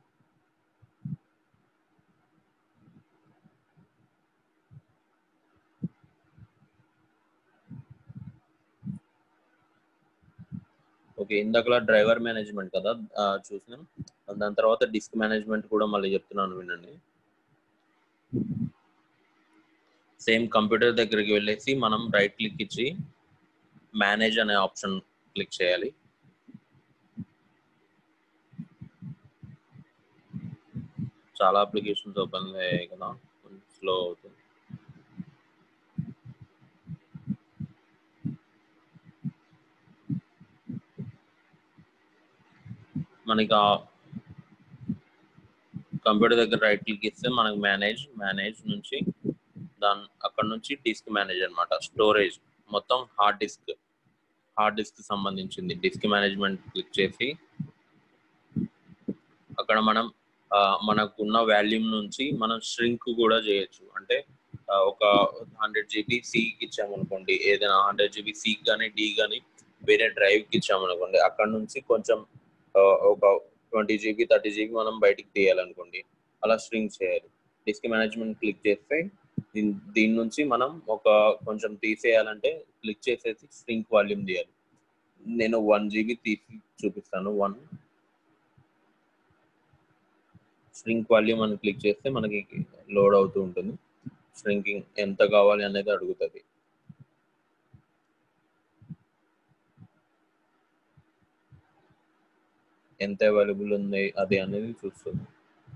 ఓకే ఇందాకలా డ్రైవర్ మేనేజ్మెంట్ కదా ఆ, చూసినాం దాని తర్వాత డిస్క్ మేనేజ్మెంట్ కూడా మళ్ళీ చెప్తున్నాను వినండి సేమ్ కంప్యూటర్ దగ్గరికి వెళ్ళేసి మనం రైట్ క్లిక్ ఇచ్చి మేనేజ్ అనే ఆప్షన్ క్లిక్ చేయాలి చాలా అప్లికేషన్స్ ఓపెన్ అయ్యాయి కదా కొంచెం స్లో అవుతుంది మనకి ఆ కంప్యూటర్ దగ్గర రైట్ క్లిక్ ఇస్తే మనకి మేనేజ్ మేనేజ్ నుంచి దాని అక్కడ నుంచి డిస్క్ మేనేజ్ అన్నమాట స్టోరేజ్ మొత్తం హార్డ్ డిస్క్ హార్డ్ డిస్క్ సంబంధించింది డిస్క్ మేనేజ్మెంట్ క్లిక్ చేసి అక్కడ మనం ఆ, మనకున్న వాల్యూమ్ నుంచి మనం ష్రింక్ కూడా చేయొచ్చు అంటే ఆ, ఒక హండ్రెడ్ జీబీ సికి ఇచ్చామనుకోండి ఏదైనా హండ్రెడ్ జీబీ సి కానీ డి కానీ వేరే డ్రైవ్కి ఇచ్చామనుకోండి అక్కడ నుంచి కొంచెం ఆ, ఒక ట్వంటీ జీబీ థర్టీ జీబీ మనం బయటికి తీయాలనుకోండి అలా స్ట్రింగ్ చేయాలి డిస్క్ మేనేజ్మెంట్ క్లిక్ చేస్తే దీన్- దీని నుంచి మనం ఒక కొంచెం తీసేయాలంటే క్లిక్ చేసేసి స్ట్రింగ్ వాల్యూమ్ తీయాలి నేను వన్ జీబీ తీసి చూపిస్తాను వన్ స్ట్రింగ్ వాల్యూమ్ అని క్లిక్ చేస్తే మనకి లోడ్ అవుతూ ఉంటుంది స్ట్రింకింగ్ ఎంత కావాలి అనేది అడుగుతుంది ఎంత అవైలబుల్ ఉంది అది అనేది చూస్తుంది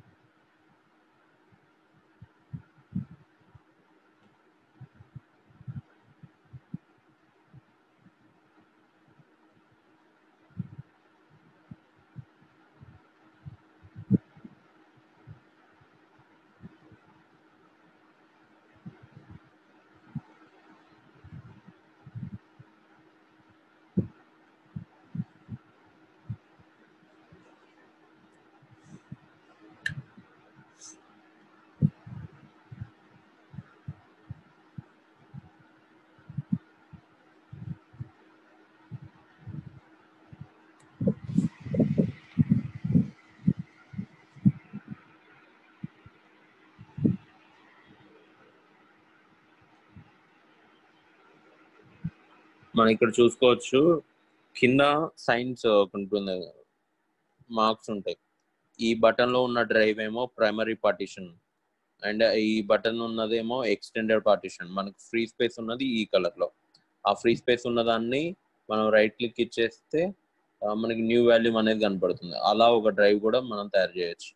మనం ఇక్కడ చూసుకోవచ్చు కింద సైన్స్ ఉంటుంది మార్క్స్ ఉంటాయి ఈ బటన్ లో ఉన్న డ్రైవ్ ఏమో ప్రైమరీ పార్టిషన్ అండ్ ఈ బటన్ ఉన్నదేమో ఎక్స్టెండెడ్ పార్టిషన్ మనకు ఫ్రీ స్పేస్ ఉన్నది ఈ కలర్ లో ఆ ఫ్రీ స్పేస్ ఉన్న దాన్ని మనం రైట్ క్లిక్ ఇచ్చేస్తే ఆ, మనకి న్యూ వాల్యూమ్ అనేది కనపడుతుంది అలా ఒక డ్రైవ్ కూడా మనం తయారు చేయొచ్చు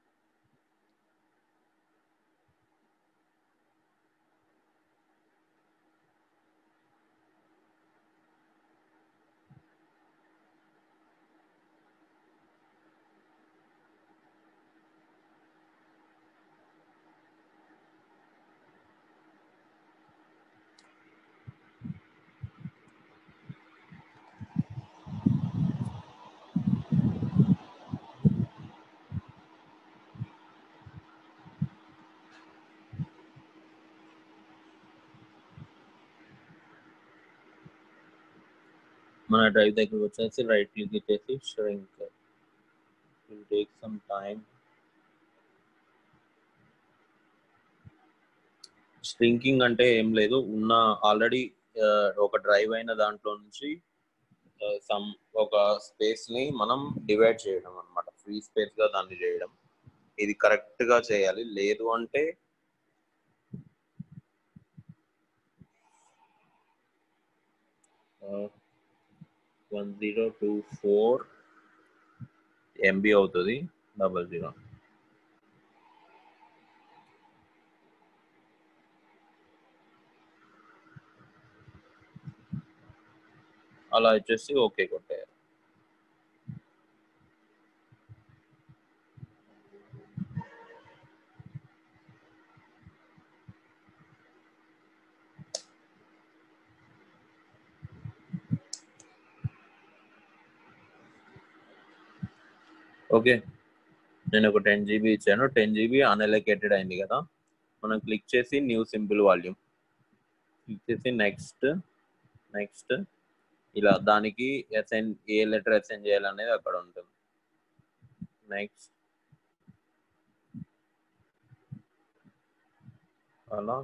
మన డ్రైవ్ దగ్గరకు వచ్చేసి రైట్ క్లిక్ ఇచ్చేసి shrink will take some time shrinking అంటే ఏం లేదు ఉన్న ఆల్రెడీ ఒక డ్రైవ్ అయిన దాంట్లో నుంచి సమ్ ఒక స్పేస్ ని మనం డివైడ్ చేయడం అన్నమాట ఫ్రీ స్పేస్ గా దాన్ని చేయడం ఇది కరెక్ట్ గా చేయాలి లేదు అంటే one zero two four MB అవుతుంది డబల్ జీరో అలా వచ్చేసి ఓకే కొట్టేయాలి ఓకే నేను ఒక టెన్ జీబీ ఇచ్చాను టెన్ జీబీ అన్ఎలకేటెడ్ అయింది కదా మనం క్లిక్ చేసి న్యూ సింపుల్ వాల్యూమ్ క్లిక్ చేసి నెక్స్ట్ నెక్స్ట్ ఇలా దానికి అసైన్ ఏ లెటర్ అసైన్ చేయాలనేది అక్కడ ఉంటుంది నెక్స్ట్ అలా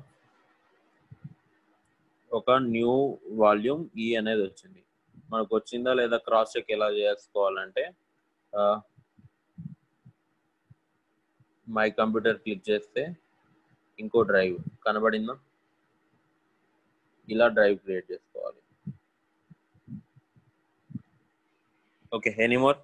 ఒక న్యూ వాల్యూమ్ ఈ అనేది వచ్చింది మనకు వచ్చిందా లేదా క్రాస్ చెక్ ఎలా చేసుకోవాలంటే మై కంప్యూటర్ క్లిక్ చేస్తే ఇంకో డ్రైవ్ కనబడిందా ఇలా డ్రైవ్ క్రియేట్ చేసుకోవాలి ఓకే ఎనీమోర్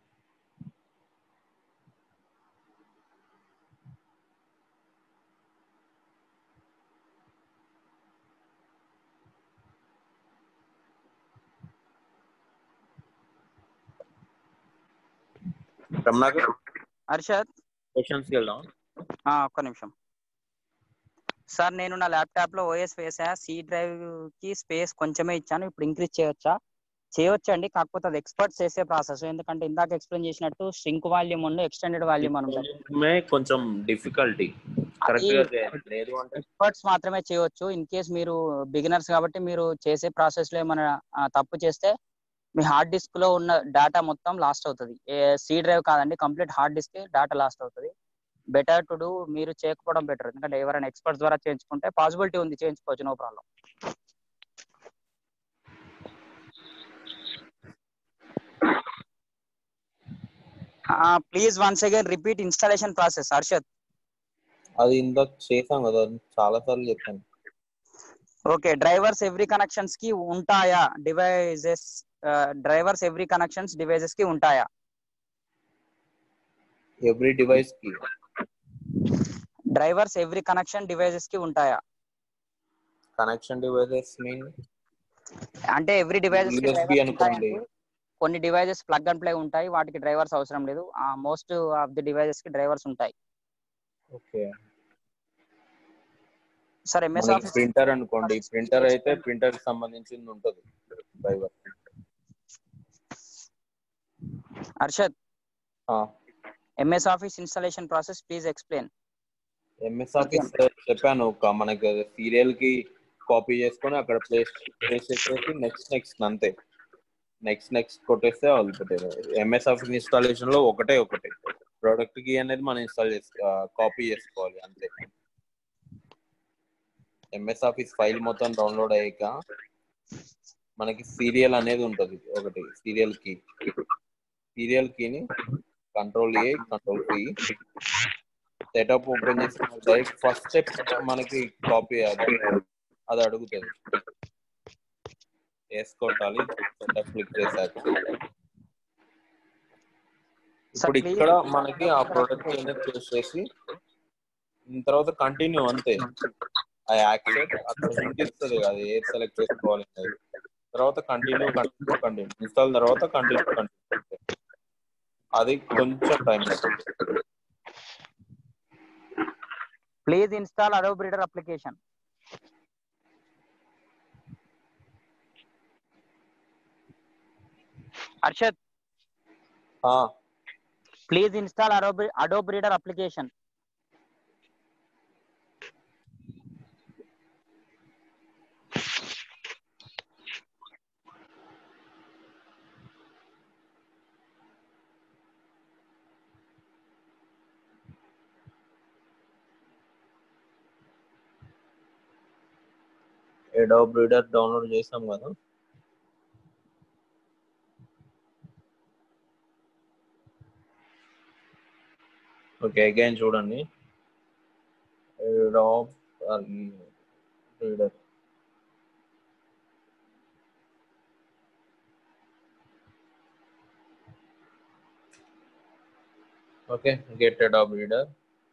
రమణాకర్ హర్షద్ క్వశ్చన్స్కి వెళ్దాం ఆ, ఒక్క నిమిషం సార్ నేను నా ల్యాప్టాప్ లో ఓఎస్ వేసా సి డ్రైవ్ కి స్పేస్ కొంచెమే ఇచ్చాను ఇప్పుడు ఇంక్రీజ్ చేయొచ్చా చేయొచ్చండి కాకపోతే అది ఎక్స్పర్ట్స్ చేసే ప్రాసెస్ ఎందుకంటే ఇందాక ఎక్స్ప్లెయిన్ చేసినట్టు స్ట్రింక్ వాల్యూమ్ ఉండి ఎక్స్టెండెడ్ వాల్యూమ్ అని ఉంటుంది మే కొంచెం డిఫికల్టీ కరెక్ట్ గా చేయాలి లేదు అంటే ఎక్స్పర్ట్స్ మాత్రమే చేయొచ్చు ఇన్ కేస్ మీరు బిగినర్స్ కాబట్టి మీరు చేసే ప్రాసెస్ లో ఏమైనా ఆ, తప్పు చేస్తే మీ హార్డ్ డిస్క్ లో ఉన్న డేటా మొత్తం లాస్ట్ అవుతుంది సి డ్రైవ్ కాదండి complete hard disk data lost అవుతుంది బెటర్ టు డూ మీరు చేయకపోవడం బెటర్ ఎందుకంటే ఎవరైనా ఎక్స్పర్ట్స్ ద్వారా చేయించుకుంటే పాసిబిలిటీ ఉంది చేయించుకోవచ్చు no problem please once again repeat installation process Harshad అది ఇందాక చేసాం కదా చాలా సార్లు చెప్పాను ఓకే డ్రైవర్స్ ఎవ్రీ కనెక్షన్స్ కి ఉంటాయా devices drivers every connections devices కి ఉంటాయా ఎవ్రీ డివైస్ కి డ్రైవర్స్ ఎవ్రీ కనెక్షన్ డివైజెస్ కి ఉంటాయా కనెక్షన్ డివైసెస్ మీన్ అంటే ఎవ్రీ డివైజెస్ కి USB drivers అనుకోండి. ఉంటాయండి. కొన్ని డివైజెస్ ప్లగ్ అండ్ ప్లే ఉంటాయి వాటికి డ్రైవర్స్ అవసరం లేదు మోస్ట్ ఆఫ్ ది డివైజెస్ కి డ్రైవర్స్ ఉంటాయి ఓకే సార్ ఎంఎస్ మనకి ఆఫీస్ ప్రింటర్ అనుకోండి ప్రింటర్ అయితే ప్రింటర్ కి సంబంధించింది ఉంటుంది driver Harshad MS office installation process please explain MS office చెప్పాను ఒక మనకి సీరియల్ కి కాపీ చేసుకొని అక్కడ ప్లేస్ ప్లేస్ చేసేసి నెక్స్ట్ నెక్స్ట్ అంతే నెక్స్ట్ నెక్స్ట్ కొట్టేస్తే వాళ్ళు ఎంఎస్ ఆఫీస్ ఇన్స్టాలేషన్ లో ఒకటే ఒకటే ప్రోడక్ట్ కి అనేది మనం ఇన్స్టాల్ చేసి కాపీ చేసుకోవాలి అంతే ఎంఎస్ ఆఫీస్ ఫైల్ మొత్తం డౌన్లోడ్ అయ్యాక మనకి సీరియల్ అనేది ఉంటుంది ఒకటి సీరియల్ కీ సీరియల్ కీని control A control P setup open చేసి ఫస్ట్ స్టెప్ మనకి కాపీ అది అది అడుగుతుంది ఎస్ కొట్టాలి సెటప్ క్లిక్ చేశాక ఇప్పుడు ఇక్కడ మనకి ఆ ప్రోడక్ట్ అనేది చూస్ చేసి దీని తర్వాత కంటిన్యూ అంతే ఆ యాక్సెప్ట్ అక్కడ హింట్ ఇస్తుంది కదా ఏది సెలెక్ట్ చేసుకోవాలి అనేది తర్వాత కంటిన్యూ కంటిన్యూ కంటిన్యూ ఇన్స్టాల్ తర్వాత కంటిన్యూ కంటిన్యూ అది కొంచెం time please install Adobe reader application Harshad please install Adobe Adobe reader application Adobe reader download చేసాం కదా ఓకే అగైన్ చూడండి Adobe reader okay get Adobe reader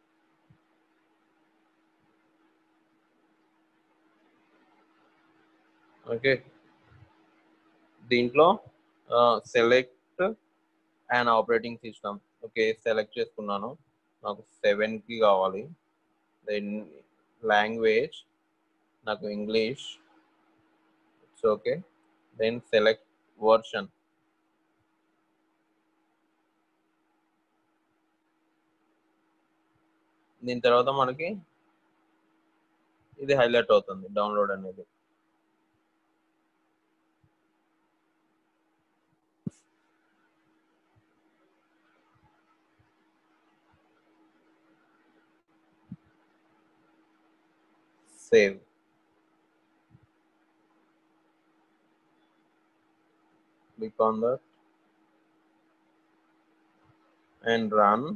okay దీంట్లో select and operating system okay select చేసుకున్నాను నాకు సెవెన్కి కావాలి దెన్ లాంగ్వేజ్ నాకు English it's okay then select version దీని తర్వాత మనకి ఇది హైలైట్ అవుతుంది డౌన్లోడ్ అనేది save click on that and run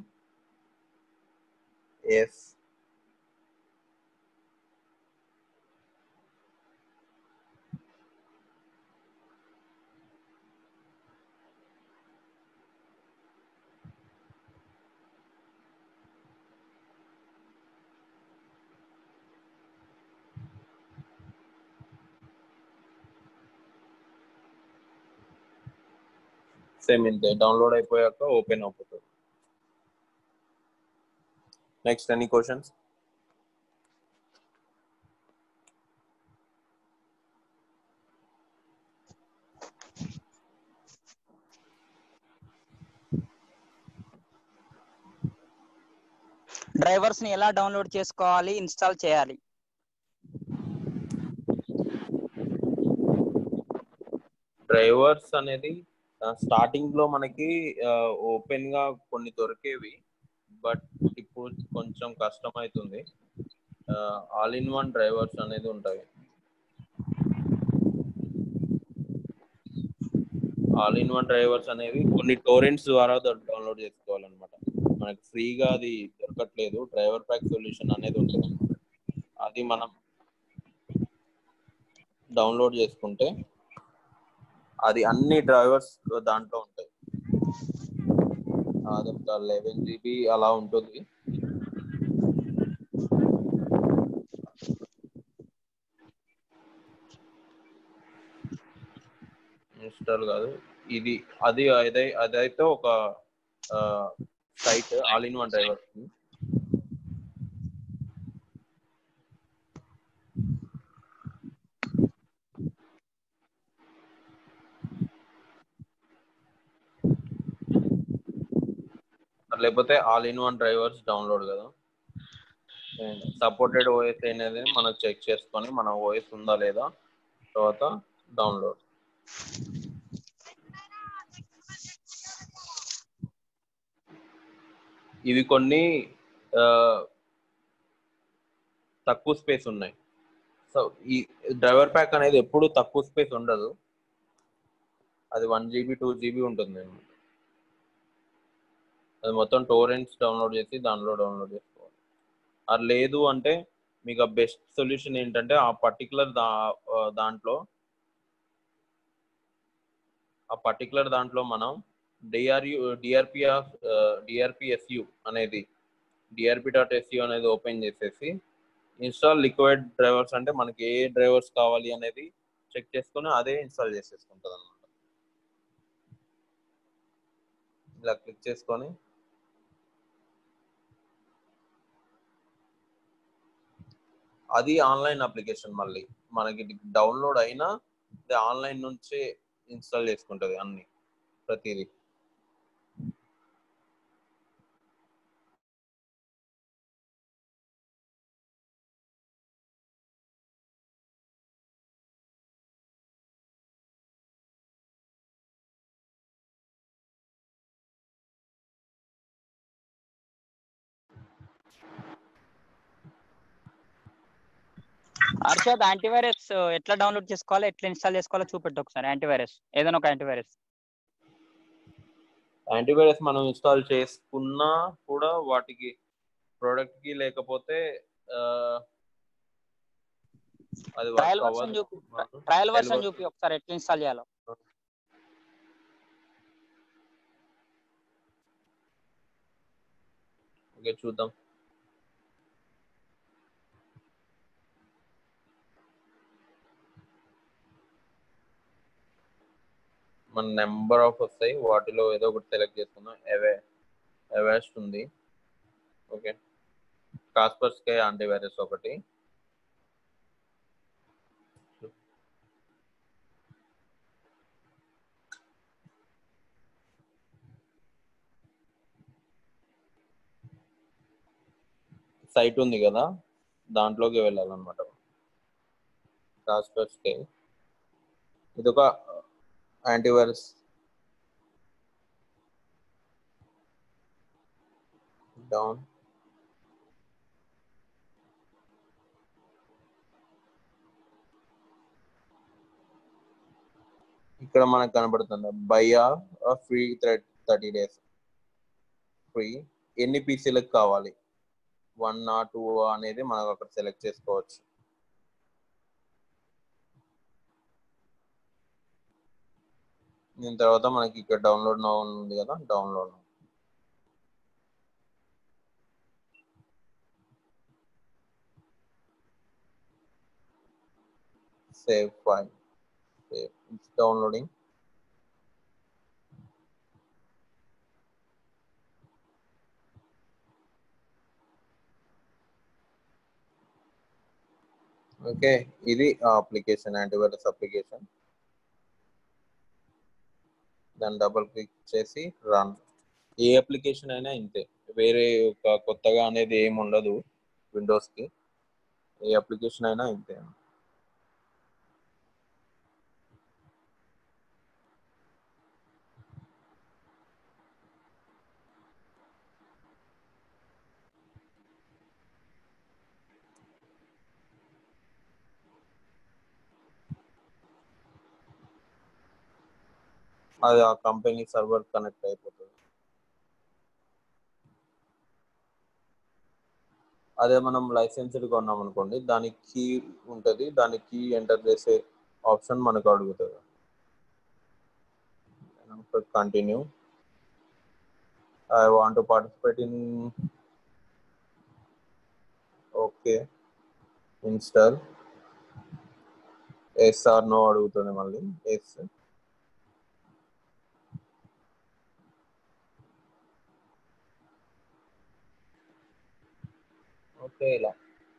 yes same ఇంతే డౌన్లోడ్ అయిపోయాక ఓపెన్ అవుతుంది నెక్స్ట్ ఎనీ క్వశ్చన్స్ డ్రైవర్స్ ని ఎలా డౌన్లోడ్ చేసుకోవాలి ఇన్స్టాల్ చేయాలి డ్రైవర్స్ అనేది స్టార్టింగ్ లో మనకి ఓపెన్ గా కొన్ని దొరికేవి బట్ ఇప్పుడు కొంచెం కష్టం అవుతుంది ఆల్ ఇన్ వన్ డ్రైవర్స్ అనేది ఉంటాయి ఆల్ ఇన్ వన్ డ్రైవర్స్ అనేవి కొన్ని టోరెంట్స్ ద్వారా డౌన్లోడ్ చేసుకోవాలన్నమాట మనకి ఫ్రీగా అది దొరకట్లేదు డ్రైవర్ ప్యాక్ సొల్యూషన్ అనేది ఉంటుంది అది మనం డౌన్లోడ్ చేసుకుంటే అది అన్ని డ్రైవర్స్ దాంట్లో ఉంటాయి అది ఒక లెవెన్ జీబీ అలా ఉంటుంది ఇన్స్టాల్ కాదు ఇది అది అదే అదైతే ఒక site all in one driver లేకపోతే all in one drivers download కదా సపోర్టెడ్ ఓఎస్ అనేది మనం చెక్ చేసుకొని మన ఓఎస్ ఉందా లేదా తర్వాత డౌన్లోడ్ ఇవి కొన్ని తక్కువ స్పేస్ ఉన్నాయి సో ఈ డ్రైవర్ ప్యాక్ అనేది ఎప్పుడు తక్కువ స్పేస్ ఉండదు అది వన్ జీబీ టూ జీబీ ఉంటుంది అది మొత్తం టోరెంట్స్ డౌన్లోడ్ చేసి దానిలో డౌన్లోడ్ చేసుకోవాలి అది లేదు అంటే మీకు ఆ బెస్ట్ సొల్యూషన్ ఏంటంటే ఆ పర్టికులర్ దా దాంట్లో ఆ పర్టికులర్ దాంట్లో మనం డిఆర్యు డిఆర్పిఎఫ్ డిఆర్పిఎస్యు అనేది డిఆర్పి డాట్ ఎస్యు అనేది ఓపెన్ చేసేసి ఇన్స్టాల్ లిక్విడ్ డ్రైవర్స్ అంటే మనకి ఏ డ్రైవర్స్ కావాలి అనేది చెక్ చేసుకొని అదే ఇన్స్టాల్ చేసేసుకుంటుంది అనమాట ఇలా క్లిక్ చేసుకొని అది ఆన్లైన్ అప్లికేషన్ మళ్ళీ మనకి డౌన్లోడ్ అయినా ఇది ఆన్లైన్ నుంచే ఇన్స్టాల్ చేసుకుంటుంది అన్ని ప్రతిదీ హర్షద్ యాంటీవైరస్ ఎట్లా డౌన్లోడ్ చేసుకోవాలో ఎట్లా ఇన్స్టాల్ చేసుకోవాలో చూపెట్టు ఒకసారి యాంటీవైరస్ ఏదైనా ఒక యాంటీవైరస్ యాంటీవైరస్ మనం ఇన్స్టాల్ చేసుకున్నా కూడా వాటికి ప్రోడక్ట్ కి లేకపోతే ఆ, అది work ట్రయల్ వర్షన్ అవ్వదు. చూపి ట్రయల్ వర్షన్ version. చూపి ఒకసారి ఎట్లా ఇన్స్టాల్ చేయాలో ఓకే చూద్దాం మన నెంబర్ ఆఫ్ వస్తాయి వాటిలో ఏదో ఒకటి సెలెక్ట్ చేసుకుందాం అవే అవాస్ట్ ఉంది ఓకే కాస్పర్స్కే యాంటీవైరస్ ఒకటి సైట్ ఉంది కదా దాంట్లోకి వెళ్ళాలన్నమాట కాస్పర్స్కే ఇది ఒక యాంటీవైరస్ డౌన్ ఇక్కడ మనకు కనబడుతుంది బయ్యా ఫ్రీ థర్టీ డేస్ ఫ్రీ ఎన్ని పీసీలకు కావాలి వన్ నాట్ టూ అనేది మనం అక్కడ సెలెక్ట్ చేసుకోవచ్చు దీని తర్వాత మనకి ఇక్కడ డౌన్లోడ్ నో ఉంది కదా download save file save it's downloading okay ఇది అప్లికేషన్ యాంటీవైరస్ అప్లికేషన్ దాన్ని డబుల్ క్లిక్ చేసి రన్ ఏ అప్లికేషన్ అయినా ఇంతే వేరే ఒక కొత్తగా అనేది ఏమి ఉండదు విండోస్కి ఏ అప్లికేషన్ అయినా ఇంతే అది ఆ కంపెనీ సర్వర్ కనెక్ట్ అయిపోతుంది అదే మనం లైసెన్స్డ్ కొన్నాం అనుకోండి దానికి కీ ఉంటుంది దానికి కీ ఎంటర్ చేసే ఆప్షన్ మనకు అడుగుతుంది continue I want participate in okay install yes or no అడుగుతుంది మళ్ళీ ఎస్ ఓకే ఇలా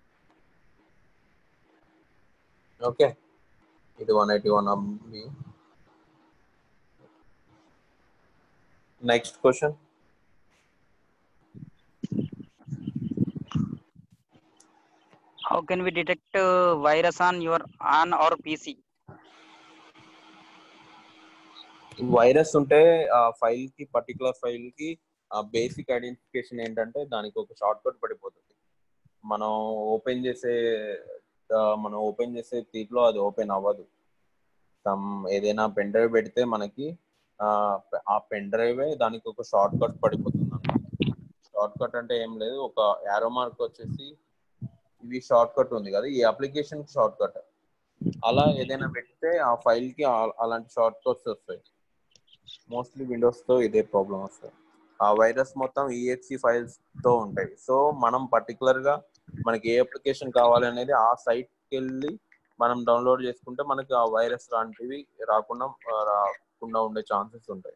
ఓకే ఇది one eighty one MB next question how can we detect virus on your on our PC virus ఉంటే ఆ ఫైల్ కి పర్టికులర్ ఫైల్ కి ఆ బేసిక్ ఐడెంటిఫికేషన్ ఏంటంటే దానికి ఒక షార్ట్ కట్ పడిపోతుంది మనం ఓపెన్ చేసే ఆ, మనం ఓపెన్ చేసే తీరులో అది ఓపెన్ అవ్వదు సమ్ ఏదైనా పెన్ డ్రైవ్ పెడితే మనకి ఆ, ఆ పెన్ డ్రైవే దానికి ఒక షార్ట్ కట్ పడిపోతుంది అనమాట షార్ట్ కట్ అంటే ఏం లేదు ఒక యారో మార్క్ వచ్చేసి ఇది షార్ట్ కట్ ఉంది కదా ఈ అప్లికేషన్ షార్ట్ కట్ అలా ఏదైనా పెడితే ఆ ఫైల్ కి ఆ- అలాంటి షార్ట్ కట్స్ వస్తాయి మోస్ట్లీ విండోస్ తో ఇదే ప్రాబ్లం వస్తుంది ఆ వైరస్ మొత్తం ఈఎక్సి ఫైల్స్ తో ఉంటాయి సో మనం పర్టికులర్ గా మనకి ఏ అప్లికేషన్ కావాలి అనేది ఆ సైట్ కి వెళ్ళి మనం డౌన్లోడ్ చేసుకుంటే మనకి ఆ వైరస్ లాంటివి రాకుండా ఆ, రాకుండా ఉండే ఛాన్సెస్ ఉంటాయి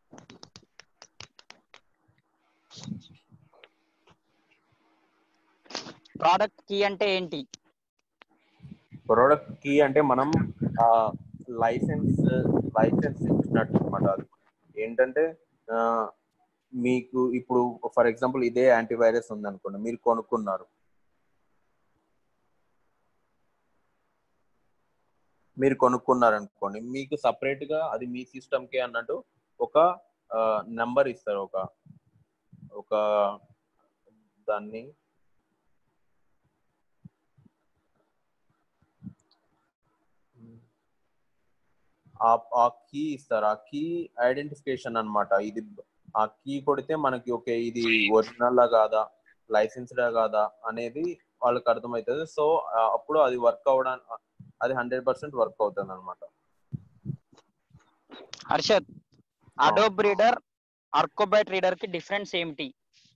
ప్రోడక్ట్ కీ అంటే ఏంటి ప్రోడక్ట్ కి అంటే మనం ఆ లైసెన్స్ లైసెన్స్ ఇచ్చినట్టు అనమాట అది ఏంటంటే ఆ, మీకు ఇప్పుడు ఫర్ ఎగ్జాంపుల్ ఇదే యాంటీవైరస్ ఉంది అనుకోండి మీరు కొనుక్కున్నారు మీరు కొనుక్కున్నారు అనుకోండి మీకు సపరేట్ గా అది మీ సిస్టమ్ కి అన్నట్టు ఒక నంబర్ ఇస్తారు ఒక ఒక దాన్ని ఆ ఆ కీ ఇస్తారు ఆ కీ ఐడెంటిఫికేషన్ అన్నమాట ఇది ఆ కీ కొడితే మనకి ఓకే ఇది ఒరిజినల్ కాదా లైసెన్స్డ్ కాదా అనేది వాళ్ళకి అర్థమవుతుంది సో అప్పుడు అది వర్క్ అవడానికి అది హండ్రెడ్ పర్సెంట్ వర్క్ అవుతుంది అనమాట Harshad Adobe reader Acrobat reader కి డిఫరెన్స్ ఏమిటి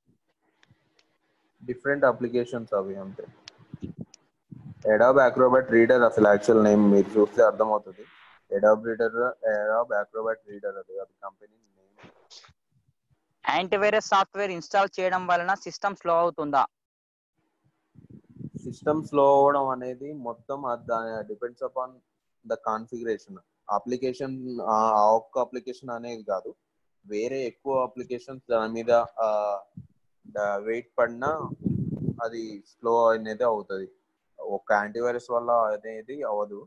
డిఫరెంట్ అప్లికేషన్స్ అవి అంతే ఎడాబ్ అక్రోబాట్ రీడర్ అసలు యాక్చువల్ నేమ్ మీరు చూస్తే అర్థమవుతుంది ఎడాబ్ రీడర్ ఎడాబ్ అక్రోబాట్ రీడర్ అది అది company name antivirus software install చేయడం వలన సిస్టమ్ స్లో అవుతుందా సిస్టమ్ స్లో అవ్వడం అనేది మొత్తం depends upon the configuration application ఆ ఒక్క అప్లికేషన్ అనేది కాదు వేరే ఎక్కువ అప్లికేషన్స్ దాని మీద వెయిట్ పడినా అది స్లో అనేది అవుతుంది ఒక యాంటీవైరస్ వల్ల అనేది అవ్వదు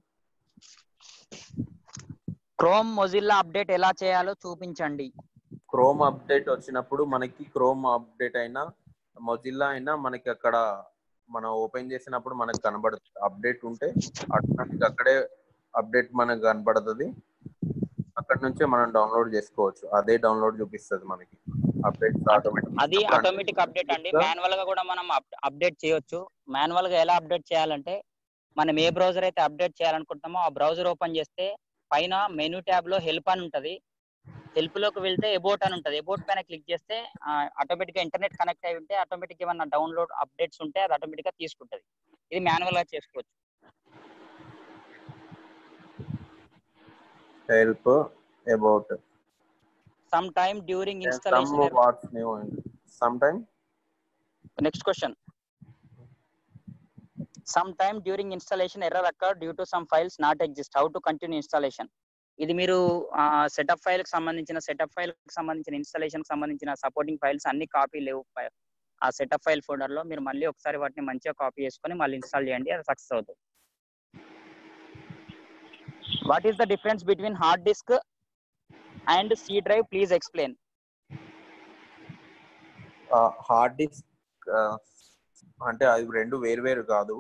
క్రోమ్ మొజిల్లా అప్డేట్ ఎలా చేయాలో చూపించండి క్రోమ్ అప్డేట్ వచ్చినప్పుడు మనకి క్రోమ్ అప్డేట్ అయినా మొజిల్లా అయినా మనకి అక్కడ మనం ఓపెన్ చేసినప్పుడు మనకు కనబడుతుంది అప్డేట్ ఉంటే ఆటోమేటిక్ అక్కడే అప్డేట్ మనకు కనబడుతుంది అక్కడ నుంచే మనం డౌన్లోడ్ చేసుకోవచ్చు అదే డౌన్లోడ్ చూపిస్తుంది మనకి అప్డేట్ అది ఆటోమేటిక్ అప్డేట్ అండి మాన్యువల్ గా కూడా మనం అప్డేట్ చేయొచ్చు మాన్యువల్ గా ఎలా అప్డేట్ చేయాలంటే మనం ఏ బ్రౌజర్ అయితే అప్డేట్ చేయాలనుకుంటున్నామో ఆ బ్రౌజర్ ఓపెన్ చేస్తే పైన మెనూ ట్యాబ్ లో హెల్ప్ అని ఉంటది హెల్ప్ లోకి వెళ్తే ఎబోట్ అని ఉంటది ఎబోట్ పైన క్లిక్ చేస్తే ఆటోమేటిక్ గా ఇంటర్నెట్ కనెక్ట్ అయి ఉంటే ఆటోమేటిక్ ఏమన్నా డౌన్లోడ్ అప్డేట్స్ ఉంటే అది ఆటోమేటిక్ గా తీసుకుంటది ఇది మాన్యువల్ గా చేసుకోవచ్చు help about some time during some installation what's new some time next question some time during installation error occur due to some files not exist how to continue installation ఇది మీరు సెటప్ ఫైల్ కి సంబంధించిన సెటప్ ఫైల్ కి సంబంధించిన ఇన్స్టాలేషన్ కి సంబంధించిన సపోర్టింగ్ ఫైల్స్ అన్ని కాపీ లేవు ఫై- ఆ సెటప్ ఫైల్ ఫోల్డర్ లో మీరు మళ్ళీ ఒకసారి వాటిని మంచిగా కాపీ చేసుకొని మళ్ళీ ఇన్స్టాల్ చేయండి అది సక్సెస్ అవుతుంది what is the difference between hard disk and C drive please explain hard disk అంటే అవి రెండు వేరు కాదు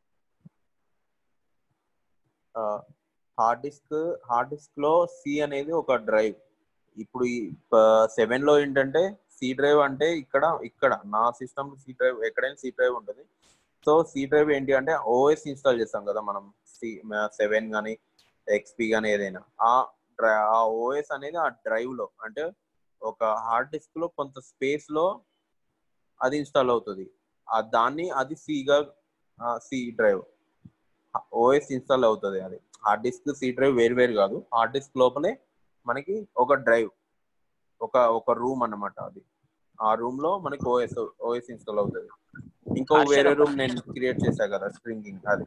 హార్డ్ డిస్క్ హార్డ్ డిస్క్ లో సి అనేది ఒక డ్రైవ్ ఇప్పుడు ఈ సెవెన్ లో ఏంటంటే సి డ్రైవ్ అంటే ఇక్కడ ఇక్కడ నా సిస్టమ్ సి డ్రైవ్ ఎక్కడైనా సి డ్రైవ్ ఉంటుంది సో సి డ్రైవ్ ఏంటి అంటే ఓఎస్ ఇన్స్టాల్ చేస్తాం కదా మనం సి సెవెన్ కానీ ఎక్స్పీ కానీ ఏదైనా ఆ డ్రై ఆ ఓఎస్ అనేది ఆ డ్రైవ్ లో అంటే ఒక హార్డ్ డిస్క్ లో కొంత స్పేస్ లో అది ఇన్స్టాల్ అవుతుంది ఆ దాన్ని అది సిగా సి డ్రైవ్ ఓఎస్ ఇన్స్టాల్ అవుతుంది అది హార్డ్ డిస్క్ సి డ్రైవ్ వేరు వేరు కాదు హార్డ్ డిస్క్ లోపలే మనకి ఒక డ్రైవ్ ఒక ఒక రూమ్ అన్నమాట అది ఆ రూమ్ లో మనకి ఓఎస్ ఓఎస్ ఇన్స్టాల్ అవుతుంది ఇంకో హర్షద్ వేరే ఒక- రూమ్ నేను క్రియేట్ చేశా కదా స్ట్రింగింగ్ అది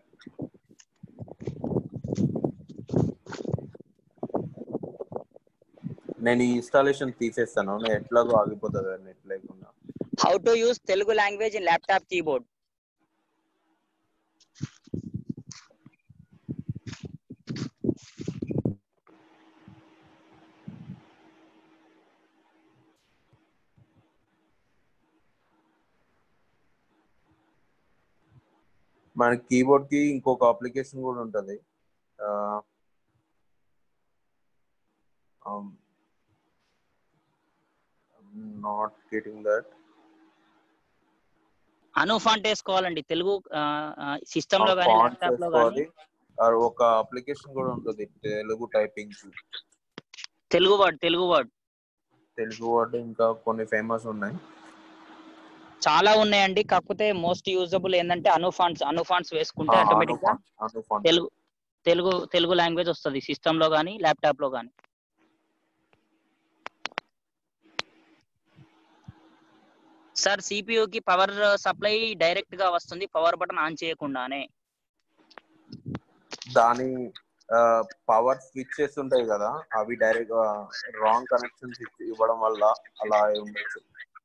నేను ఈ ఇన్స్టాలేషన్ తీసేస్తాను నేను ఎట్లాగో ఆగిపోతుంది నెట్ లేకుండా how to use Telugu language in laptop keyboard మన కీబోర్డ్ కి ఇంకొక అప్లికేషన్ కూడా ఉంటుంది not getting that Anu font వేసుకోవాలండి తెలుగు సిస్టమ్ లో కానీ ల్యాప్టాప్ లో కానీ ఒక అప్లికేషన్ కూడా ఉంటుంది Telugu typing Telugu word Telugu word Telugu word ఇంకా కొన్ని ఫేమస్ ఉన్నాయి చాలా ఉన్నాయండి కాకపోతే మోస్ట్ యూజబుల్ ఏంటంటే అనుఫాన్స్ అనుఫాన్స్ వేసుకుంటే ఆ, ఆటోమేటిక్ గా అనుఫాన్- అనుఫాన్. తెలుగు తెలుగు తెలుగు లాంగ్వేజ్ వస్తుంది సిస్టమ్ లో కానీ ల్యాప్టాప్ లో కానీ సార్ కి పవర్ సప్లై డైరెక్ట్ గా వస్తుంది పవర్ బటన్ ఆన్ చేయకుండానే దాని పవర్ స్విచ్చెస్ ఉంటాయి కదా అవి డైరెక్ట్ రాంగ్ కనెక్షన్స్ ఇవ్వడం వల్ల అలా అయి ఉండొచ్చు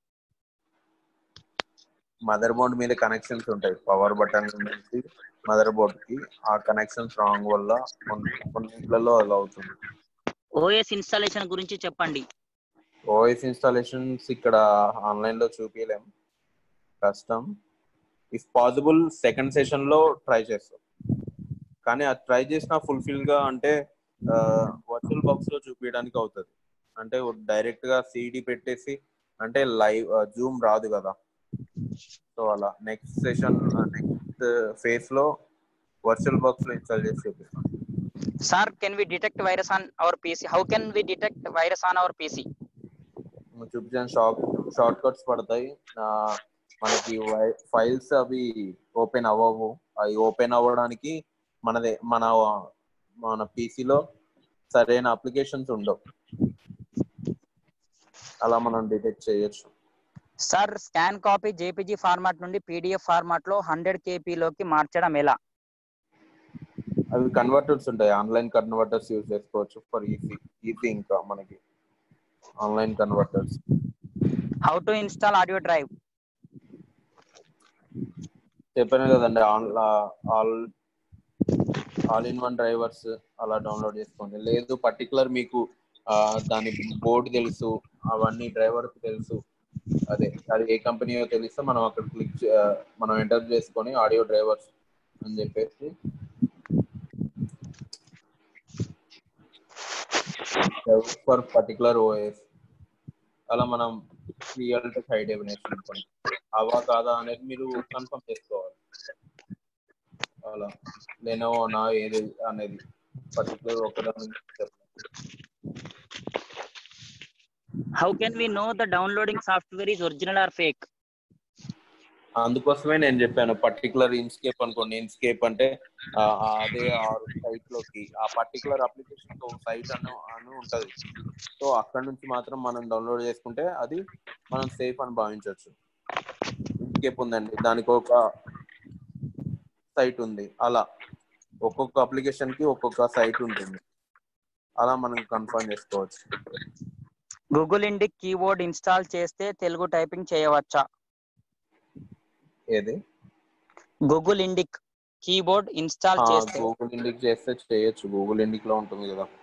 మదర్ బోర్డ్ మీద కనెక్షన్స్ ఉంటాయి పవర్ బటన్ నుంచి మదర్ బోర్డ్ కి ఆ కనెక్షన్స్ రాంగ్ వల్ల కొన్ని కొన్నిట్లలో అలా అవుతుంది ఓఎస్ ఇన్స్టాలేషన్ గురించి చెప్పండి ఓఎస్ ఇన్స్టాలేషన్స్ ఇక్కడ ఆన్లైన్ లో చూపించలేం కష్టం ఇఫ్ పాసిబుల్ సెకండ్ సెషన్ లో ట్రై చేస్తాం కానీ అది ట్రై చేసినా ఫుల్ఫిల్ గా అంటే వర్చువల్ బాక్స్ లో చూపించడానికి అవుతుంది అంటే డైరెక్ట్ గా సిడి పెట్టేసి అంటే లైవ్ జూమ్ రాదు కదా సో అలా నెక్స్ట్ సెషన్ నెక్స్ట్ ఫేస్ లో వర్చువల్ బాక్స్ లో ఇన్స్టాల్ చేసి చూపిస్తాం sir can we detect virus on our PC how can we detect virus on our PC చూపించాను షార్ట్ షార్ట్ కట్స్ పడతాయి ఆ, మనకి ఫైల్స్ అవి ఓపెన్ అవ్వవు అవి ఓపెన్ అవ్వడానికి మనదే మన మన పీసీలో సరైన అప్లికేషన్స్ ఉండవు అలా మనం డిటెక్ట్ చేయొచ్చు sir scan copy JPG format నుండి పీడిఎఫ్ ఫార్మాట్ లో హండ్రెడ్ కేపీలోకి మార్చడం ఎలా అవి కన్వర్టర్స్ ఉంటాయి ఆన్లైన్ కన్వర్టర్స్ యూజ్ చేసుకోవచ్చు ఫర్ ఈజీ ఈజీ ఇంకా మనకి online converters how to install audio drive చెప్పాను కదండి on all all in one drivers అలా డౌన్లోడ్ చేసుకోండి లేదు పర్టికులర్ మీకు ఆ, దాని బోర్డు తెలుసు అవన్నీ డ్రైవర్ తెలుసు అదే అది ఏ కంపెనీయో తెలిస్తే మనం అక్కడ క్లిక్ మనం ఎంటర్ చేసుకొని ఆడియో డ్రైవర్స్ అని చెప్పేసి ఫర్ పర్టికులర్ ఓఎస్ అలా మనం రియల్ టు హై డెఫినేషన్ అనుకోండి అవా కాదా అనేది మీరు కన్ఫర్మ్ చేసుకోవాలి అలా నేను నా ఏది అనేది పర్టికులర్ ఒకదాని how can we know the downloading software is original or fake అందుకోసమే నేను చెప్పాను పర్టికులర్ ఇన్స్కేప్ అనుకోండి ఇన్స్కేప్ అంటే ఆ, ఆ అదే సైట్ లోకి ఆ పర్టికులర్ అప్లికేషన్ ఒక సైట్ అను అని ఉంటది సో అక్కడ నుంచి మాత్రం మనం డౌన్లోడ్ చేసుకుంటే అది మనం సేఫ్ అని భావించవచ్చు ఇన్స్కేప్ ఉందండి దానికి ఒక సైట్ ఉంది అలా ఒక్కొక్క అప్లికేషన్ కి ఒక్కొక్క సైట్ ఉంటుంది అలా మనం కన్ఫర్మ్ చేసుకోవచ్చు గూగుల్ ఇండిక్ కీబోర్డ్ ఇన్స్టాల్ చేస్తే తెలుగు టైపింగ్ చేయవచ్చా ఏది గూగుల్ ఇండిక్ కీబోర్డ్ ఇన్స్టాల్ చేస్తే గూగుల్ ఇండిక్ చేస్తే చేయొచ్చు గూగుల్ ఇండిక్ లో ఉంటుంది కదా